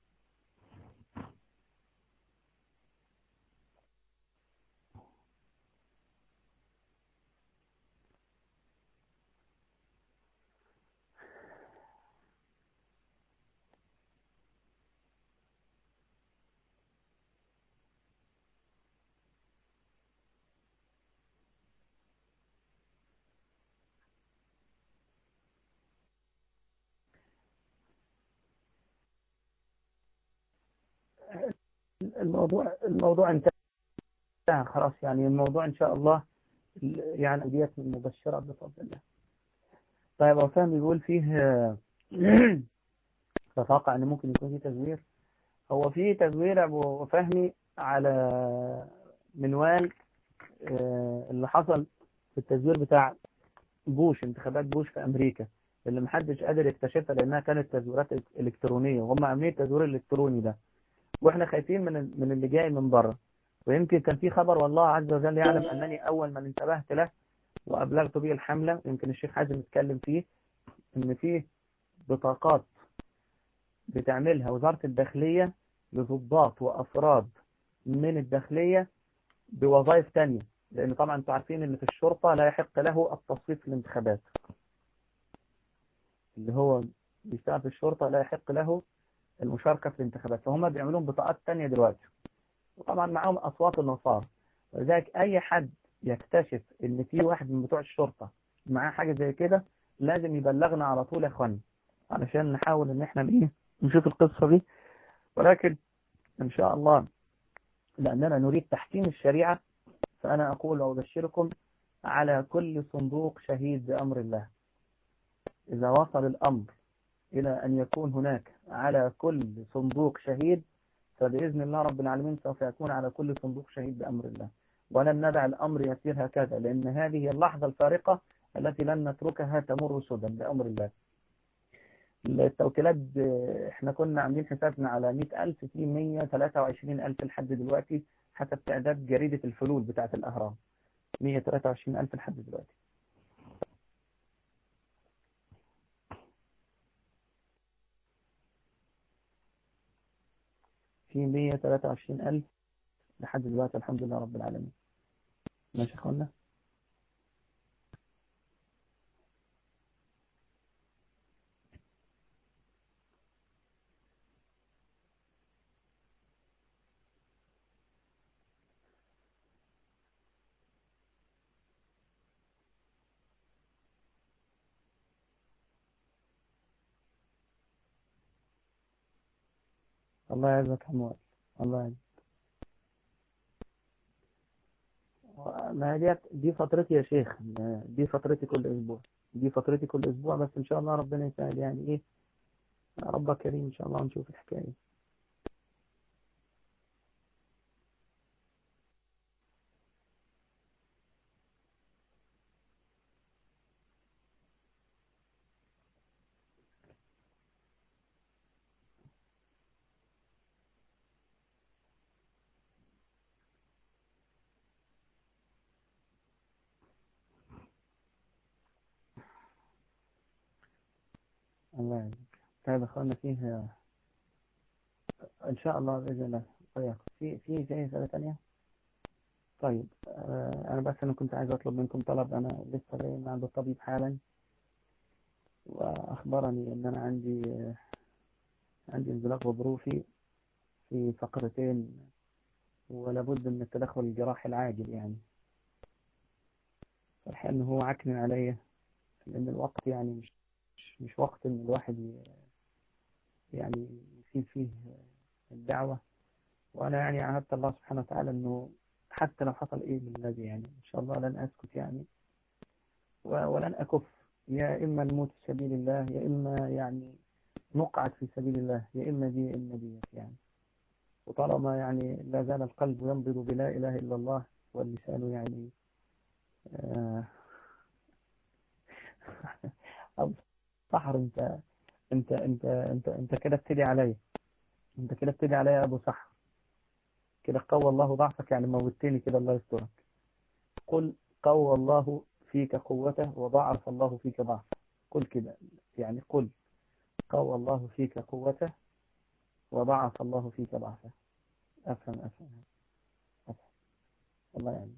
الموضوع الموضوع انتهى خلاص يعني الموضوع ان شاء الله يعني ديت من المبشرات بفضل الله طيب وفهم بيقول فيه تتوقع ان ممكن يكون فيه تزوير هو فيه تزوير ابو فهمي على منوال اللي حصل في التزوير بتاع بوش انتخابات بوش في امريكا اللي محدش قادر يكتشفها لانها كانت تزويرات الكترونيه وهم عاملين التزوير الالكتروني ده واحنا خايفين من من اللي جاي من بره ويمكن كان في خبر والله عز وجل يعلم انني اول من انتبهت له وابلغت به الحمله يمكن الشيخ حازم اتكلم فيه ان في بطاقات بتعملها وزاره الداخليه لضباط وافراد من الداخليه بوظائف تانية لان طبعا انتوا عارفين ان في الشرطه لا يحق له التصويت في الانتخابات اللي هو بيشتغل في الشرطه لا يحق له المشاركة في الانتخابات فهم بيعملون بطاقات تانية دلوقتي وطبعا معاهم أصوات النصارى ولذلك أي حد يكتشف إن في واحد من بتوع الشرطة معاه حاجة زي كده لازم يبلغنا على طول يا إخواني علشان نحاول إن إحنا إيه نشوف القصة دي ولكن إن شاء الله لأننا نريد تحكيم الشريعة فأنا أقول وأبشركم على كل صندوق شهيد بأمر الله إذا وصل الأمر إلى أن يكون هناك على كل صندوق شهيد فبإذن الله رب العالمين سوف يكون على كل صندوق شهيد بأمر الله ولن ندع الأمر يسير هكذا لأن هذه هي اللحظة الفارقة التي لن نتركها تمر سدى بأمر الله التوكيلات احنا كنا عاملين حسابنا على 100000 في 123000 لحد دلوقتي حسب تعداد جريدة الفلول بتاعة الأهرام 123000 لحد دلوقتي في 123 ألف لحد دلوقتي الحمد لله رب العالمين ماشي أخوانا الله يعزك حموال الله يعزك ما دي دي فترتي يا شيخ دي فترتي كل اسبوع دي فترتي كل اسبوع بس ان شاء الله ربنا يسهل يعني ايه ربك كريم ان شاء الله نشوف الحكايه الله يعزك طيب اخوانا فيه ان شاء الله باذن الله طيب في في في رساله ثانيه طيب آه انا بس انا كنت عايز اطلب منكم طلب انا لسه جاي من عند الطبيب حالا واخبرني ان انا عندي آه عندي انزلاق غضروفي في فقرتين ولابد من التدخل الجراحي العاجل يعني فالحقيقة ان هو عكن عليا لان الوقت يعني مش مش وقت ان الواحد يعني يسيب فيه الدعوة وانا يعني عهدت الله سبحانه وتعالى انه حتى لو حصل ايه من الذي يعني ان شاء الله لن اسكت يعني ولن اكف يا اما نموت في سبيل الله يا اما يعني نقعد في سبيل الله يا اما دي يا اما دي يعني وطالما يعني لا زال القلب ينبض بلا اله الا الله الإخوة اللي سألوا يعني آه، أبو صحر أنت أنت أنت أنت أنت كده بتدي عليا أنت كده بتدي عليا يا أبو صحر كده قوى الله ضعفك يعني موتني كده الله يسترك قل قوى الله فيك قوته وضعف الله فيك ضعفه قل كده يعني قل قوى الله فيك قوته وضعف الله فيك ضعفه أفهم أفهم أفهم الله يعني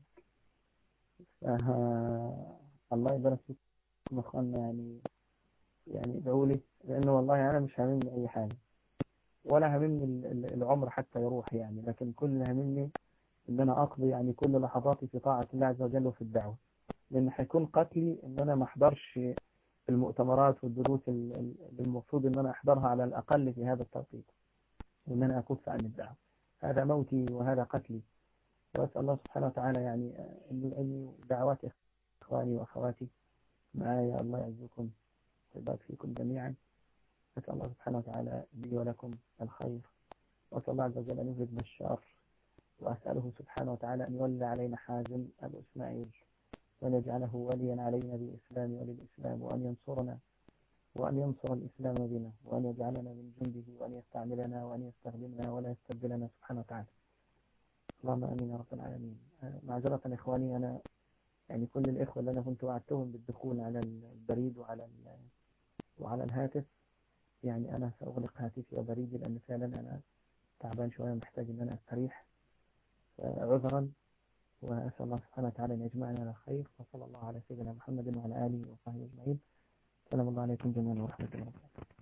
آه الله يبارك فيكم أخوانا يعني يعني ادعوا لي لأنه والله أنا مش هاممني أي حاجة ولا هاممني ال- ال- العمر حتى يروح يعني لكن كل اللي هاممني إن أنا أقضي يعني كل لحظاتي في طاعة الله عز وجل وفي الدعوة لأن هيكون قتلي إن أنا ما أحضرش المؤتمرات والدروس ال- ال- اللي المفروض إن أنا أحضرها على الأقل في هذا التوقيت وإن أنا أكف عن الدعوة هذا موتي وهذا قتلي وأسأل الله سبحانه وتعالى يعني أن أن دعوات إخواني وأخواتي معايا الله يعزكم ويبارك فيكم جميعا أسأل الله سبحانه وتعالى لي ولكم الخير وأسأل الله عز وجل أن يفرج بالشر وأسأله سبحانه وتعالى أن يولي علينا حازم أبو إسماعيل وأن يجعله وليا علينا بالإسلام وللإسلام وأن ينصرنا وأن ينصر الإسلام بنا وأن يجعلنا من جنده وأن يستعملنا وأن يستخدمنا ولا يستبدلنا سبحانه وتعالى اللهم امين يا رب العالمين آه، معذرة اخواني انا يعني كل الاخوة اللي انا كنت وعدتهم بالدخول على البريد وعلى ال- وعلى الهاتف يعني انا ساغلق هاتفي وبريدي لان فعلا انا تعبان شوية محتاج ان انا استريح عذرا واسال الله سبحانه وتعالى ان يجمعنا على خير وصلى الله على سيدنا محمد وعلى اله وصحبه اجمعين سلام الله عليكم جميعا ورحمة الله وبركاته